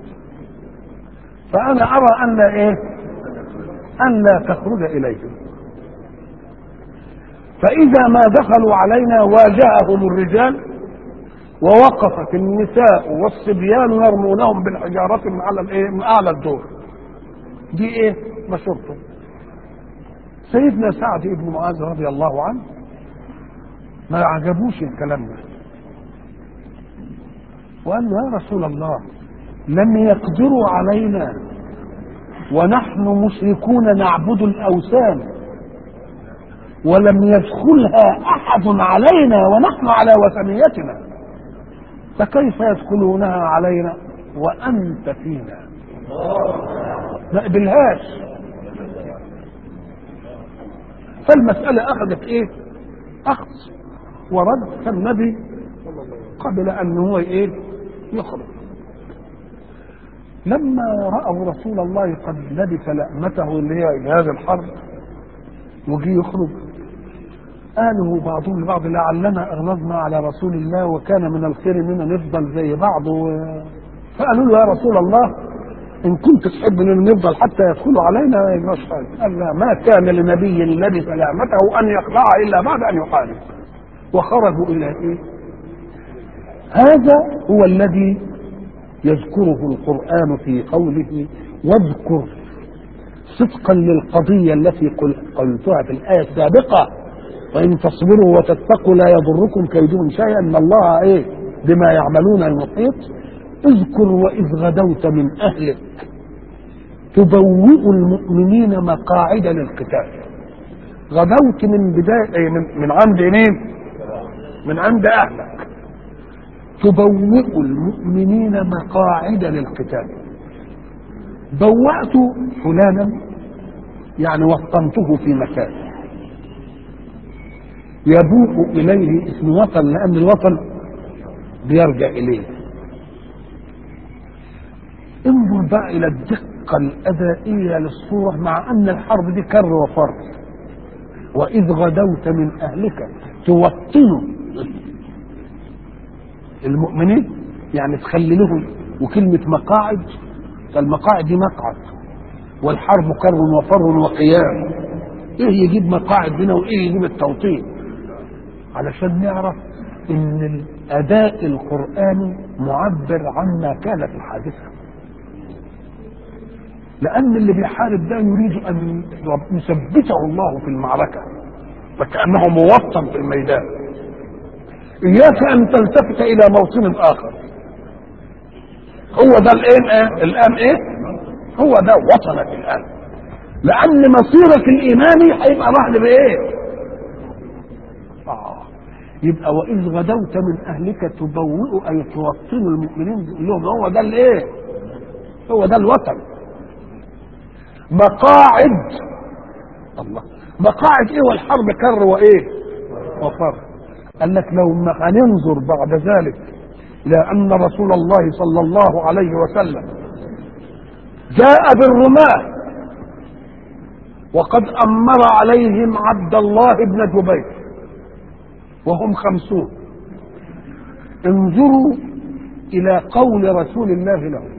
[SPEAKER 1] فأنا أرى أن لا إيه؟ أن لا تخرج إليهم فإذا ما دخلوا علينا واجههم الرجال ووقفت النساء والصبيان يرمونهم بالحجارة من على الإيه؟ من أعلى الدور. دي إيه؟ مشورته. سيدنا سعد بن معاذ رضي الله عنه ما عجبوش الكلام ده. وقال له يا رسول الله لم يقدروا علينا ونحن مشركون نعبد الاوثان ولم يدخلها احد علينا ونحن على وثنيتنا فكيف يدخلونها علينا وانت فينا ما قبلهاش فالمسألة أخذت إيه؟ أخذ ورد فالنبي قبل أن هو إيه؟ يخرج لما رأوا رسول الله قد لبس لأمته اللي هي جهاز الحرب وجي يخرج قالوا بعضهم لبعض لعلنا اغلظنا على رسول الله وكان من الخير اننا نفضل زي بعض و... فقالوا له يا رسول الله ان كنت تحب ان نفضل حتى يدخلوا علينا ما يجراش حاجه قال لا ما كان لنبي لبس لامته ان يخلع الا بعد ان يحارب وخرجوا الى ايه؟ هذا هو الذي يذكره القرآن في قوله واذكر صدقا للقضية التي قلتها في الآية السابقة وإن تصبروا وتتقوا لا يضركم كيدهم شيئا إن الله إيه بما يعملون المحيط اذكر وإذ غدوت من أهلك تبوئ المؤمنين مقاعد للقتال غدوت من بداية من, من عند مين؟ من عند أهلك تبوئ المؤمنين مقاعد للقتال بوأت فلانا يعني وطنته في مكان يبوء إليه اسم وطن لأن الوطن بيرجع إليه انظر بقى إلى الدقة الأدائية للصورة مع أن الحرب دي كر وفر وإذ غدوت من أهلك توطن المؤمنين يعني تخلي لهم وكلمة مقاعد فالمقاعد دي مقعد والحرب كر وفر وقيام ايه يجيب مقاعد هنا وايه يجيب التوطين علشان نعرف ان الاداء القراني معبر عما كان في الحادثه لان اللي بيحارب ده يريد ان يثبته الله في المعركه وكانه موطن في الميدان اياك ان تلتفت الى موطن اخر هو ده الان ايه الان ايه هو ده وطنك الان لان مصيرك الايماني هيبقى بعد بايه آه. يبقى واذ غدوت من اهلك تبوئ اي توطن المؤمنين تقول لهم هو ده الايه هو ده الوطن مقاعد الله مقاعد ايه والحرب كر وايه وفر قال لك لو ما هننظر بعد ذلك الى ان رسول الله صلى الله عليه وسلم جاء بالرماة وقد أمر عليهم عبد الله بن جبير وهم خمسون انظروا إلى قول رسول الله لهم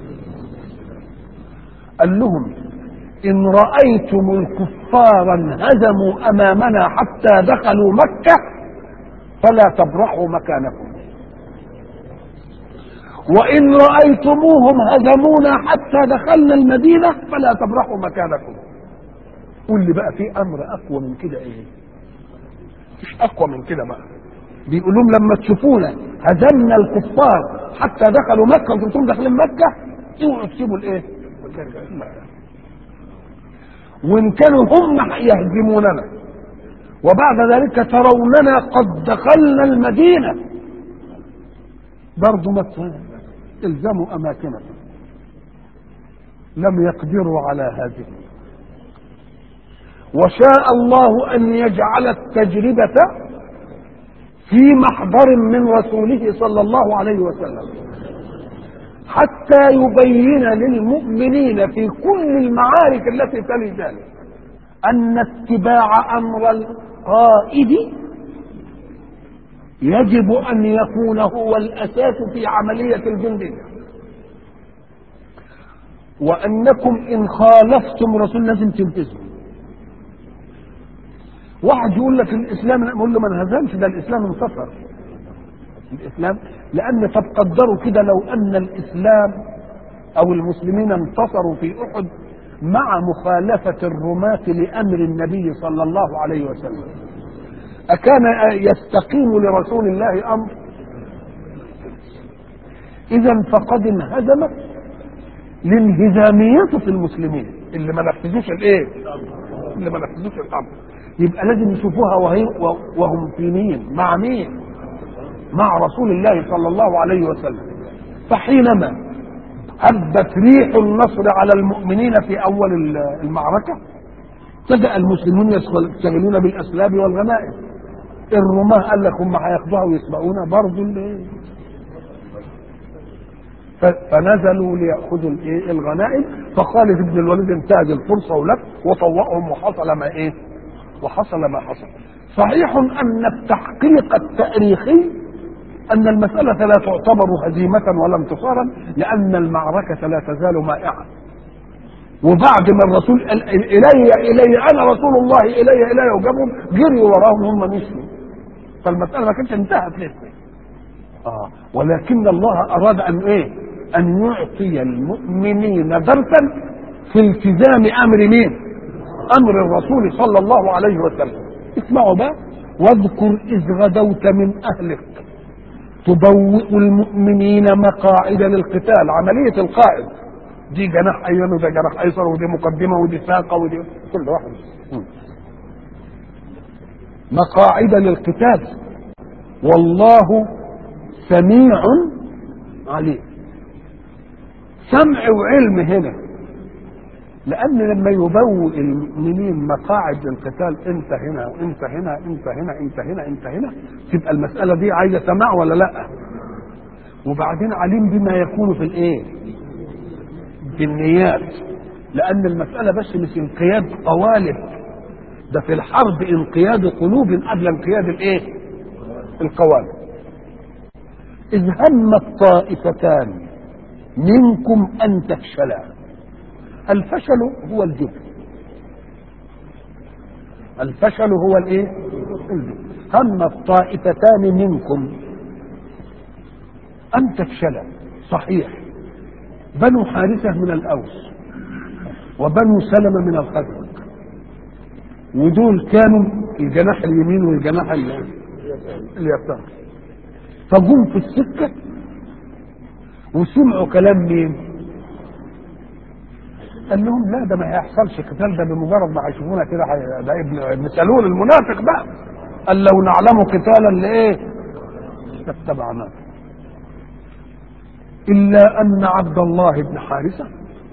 [SPEAKER 1] قال لهم إن رأيتم الكفار انهزموا أمامنا حتى دخلوا مكة فلا تبرحوا مكانكم وإن رأيتموهم هزمونا حتى دخلنا المدينة فلا تبرحوا مكانكم قول لي بقى في أمر أقوى من كده إيه مش أقوى من كده بقى بيقول لهم لما تشوفونا هزمنا الكفار حتى دخلوا مكة وانتم داخلين مكة اوعوا تسيبوا الايه؟ وان كانوا هم يهزموننا وبعد ذلك تروننا قد دخلنا المدينة برضو ما الزموا اماكنكم لم يقدروا على هذه وشاء الله ان يجعل التجربه في محضر من رسوله صلى الله عليه وسلم حتى يبين للمؤمنين في كل المعارك التي تلي ذلك ان اتباع امر القائد يجب ان يكون هو الاساس في عمليه الجنديه وانكم ان خالفتم رسول لازم تنتزعوا واحد يقول لك الاسلام نقول له ما انهزمش ده الاسلام انتصر الاسلام لان طب قدروا كده لو ان الاسلام او المسلمين انتصروا في احد مع مخالفه الرماة لامر النبي صلى الله عليه وسلم اكان يستقيم لرسول الله امر اذا فقد انهزمت الانهزامية في المسلمين اللي ما نفذوش الايه اللي ما نفذوش الامر يبقى لازم يشوفوها وهي وهم في مين مع مين مع رسول الله صلى الله عليه وسلم فحينما هبت ريح النصر على المؤمنين في اول المعركه بدا المسلمون يشتغلون بالاسلاب والغنائم الرماه قال لك هم هياخدوها ويسبقونا برضه فنزلوا ليأخذوا الايه الغنائم فخالد بن الوليد انتهز الفرصة ولف وطوقهم وحصل ما ايه وحصل ما حصل صحيح ان التحقيق التاريخي ان المسألة لا تعتبر هزيمة ولا انتصارا لان المعركة لا تزال مائعة وبعد ما الرسول قال الي الي انا رسول الله الي الي وجابهم جريوا وراهم هم مشوا فالمسألة ما كانتش انتهت لسه آه ولكن الله أراد أن إيه؟ أن يعطي المؤمنين درسا في التزام أمر مين؟ أمر الرسول صلى الله عليه وسلم. اسمعوا بقى واذكر إذ غدوت من أهلك تبوئ المؤمنين مقاعد للقتال عملية القائد دي جناح أيمن وده جناح أيسر ودي مقدمة ودي ساقة ودي كل واحد مقاعد للقتال والله سميع عليم سمع وعلم هنا لان لما يبوئ المؤمنين مقاعد للقتال انت هنا وانت هنا انت هنا انت هنا انت هنا تبقى المساله دي عايزه سماع ولا لا وبعدين عليم بما يكون في الايه في النيات لان المساله بس مش انقياد قوالب ده في الحرب انقياد قلوب قبل انقياد الايه القوالب إذ هم الطائفتان منكم أن تفشلا الفشل هو الجبن الفشل هو الايه الجبن هم الطائفتان منكم أن تفشلا صحيح بنو حارثة من الأوس وبنو سلمة من الخزرج ودول كانوا الجناح اليمين والجناح اليسار فجم في السكة وسمعوا كلام مين؟ قال لهم لا ده ما هيحصلش قتال ده بمجرد ما هيشوفونا كده ده ابن ابن سلول المنافق بقى قال لو نعلم قتالا لايه؟ لاتبعناه إلا أن عبد الله بن حارثة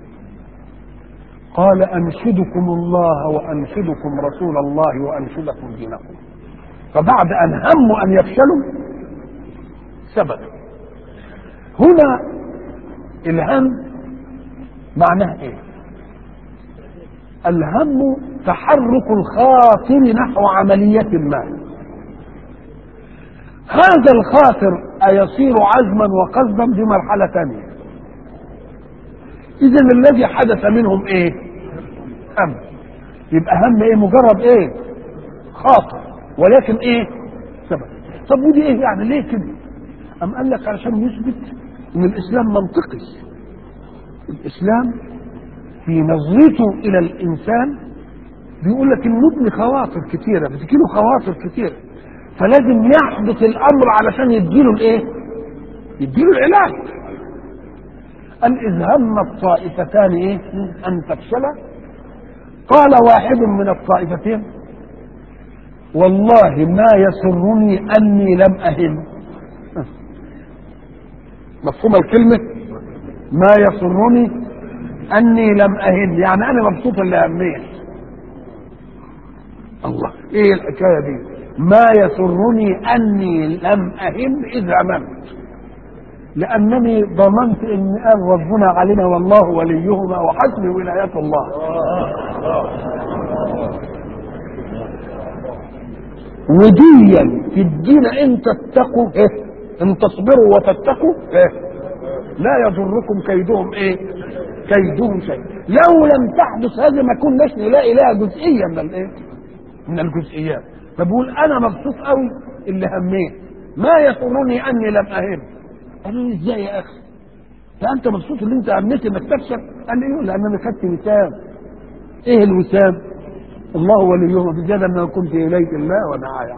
[SPEAKER 1] قال أنشدكم الله وأنشدكم رسول الله وأنشدكم دينكم فبعد أن هموا أن يفشلوا ثبتوا هنا الهم معناه ايه الهم تحرك الخاطر نحو عملية ما هذا الخاطر أيصير عزما وقصدا دي مرحلة ثانية إذا الذي حدث منهم إيه؟ هم يبقى هم إيه؟ مجرد إيه؟ خاطر ولكن إيه؟ سبب طب ودي إيه يعني ليه كده؟ أم قال لك علشان يثبت إن الإسلام منطقي الإسلام في نظرته إلى الإنسان بيقول لك إن ابن خواطر كتيرة بتجيله خواطر كتيرة فلازم يحدث الأمر علشان يديله الإيه؟ يديله العلاج قال إذ هم الطائفتان إيه أن تفشلا قال واحد من الطائفتين والله ما يسرني أني لم أهم مفهوم الكلمة ما يسرني أني لم أهم يعني أنا مبسوط اللي أهميت الله إيه الحكاية دي ما يسرني أني لم أهم إذ هممت لأنني ضمنت إن قال ربنا علينا والله وليهما وحسن ولاية الله وديا في الدين إن تتقوا إيه؟ إن تصبروا وتتقوا إيه؟ لا يضركم كيدهم إيه؟ كيدهم شيء لو لم تحدث هذه ما كناش نلاقي لها جزئية من الإيه؟ من الجزئيات فبقول أنا مبسوط قوي اللي هميت ما يسرني أني لم أهم قالوا لي ازاي يا اخي ده انت مبسوط ان انت امنت انك تفشل قال لي ايوه لان انا خدت وسام ايه الوسام الله وليهم بزيادة ما كنت اليك الله ونعايا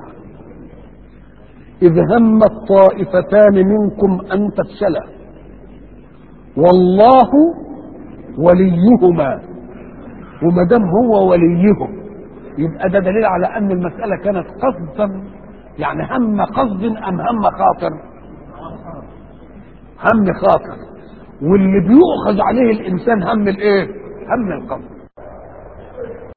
[SPEAKER 1] اذ هم الطائفتان منكم ان تفشلا والله وليهما وما دام هو وليهم يبقى ده دليل على ان المساله كانت قصدا يعني هم قصد ام هم خاطر هم خاطر واللي بيؤخذ عليه الانسان هم الايه هم القصد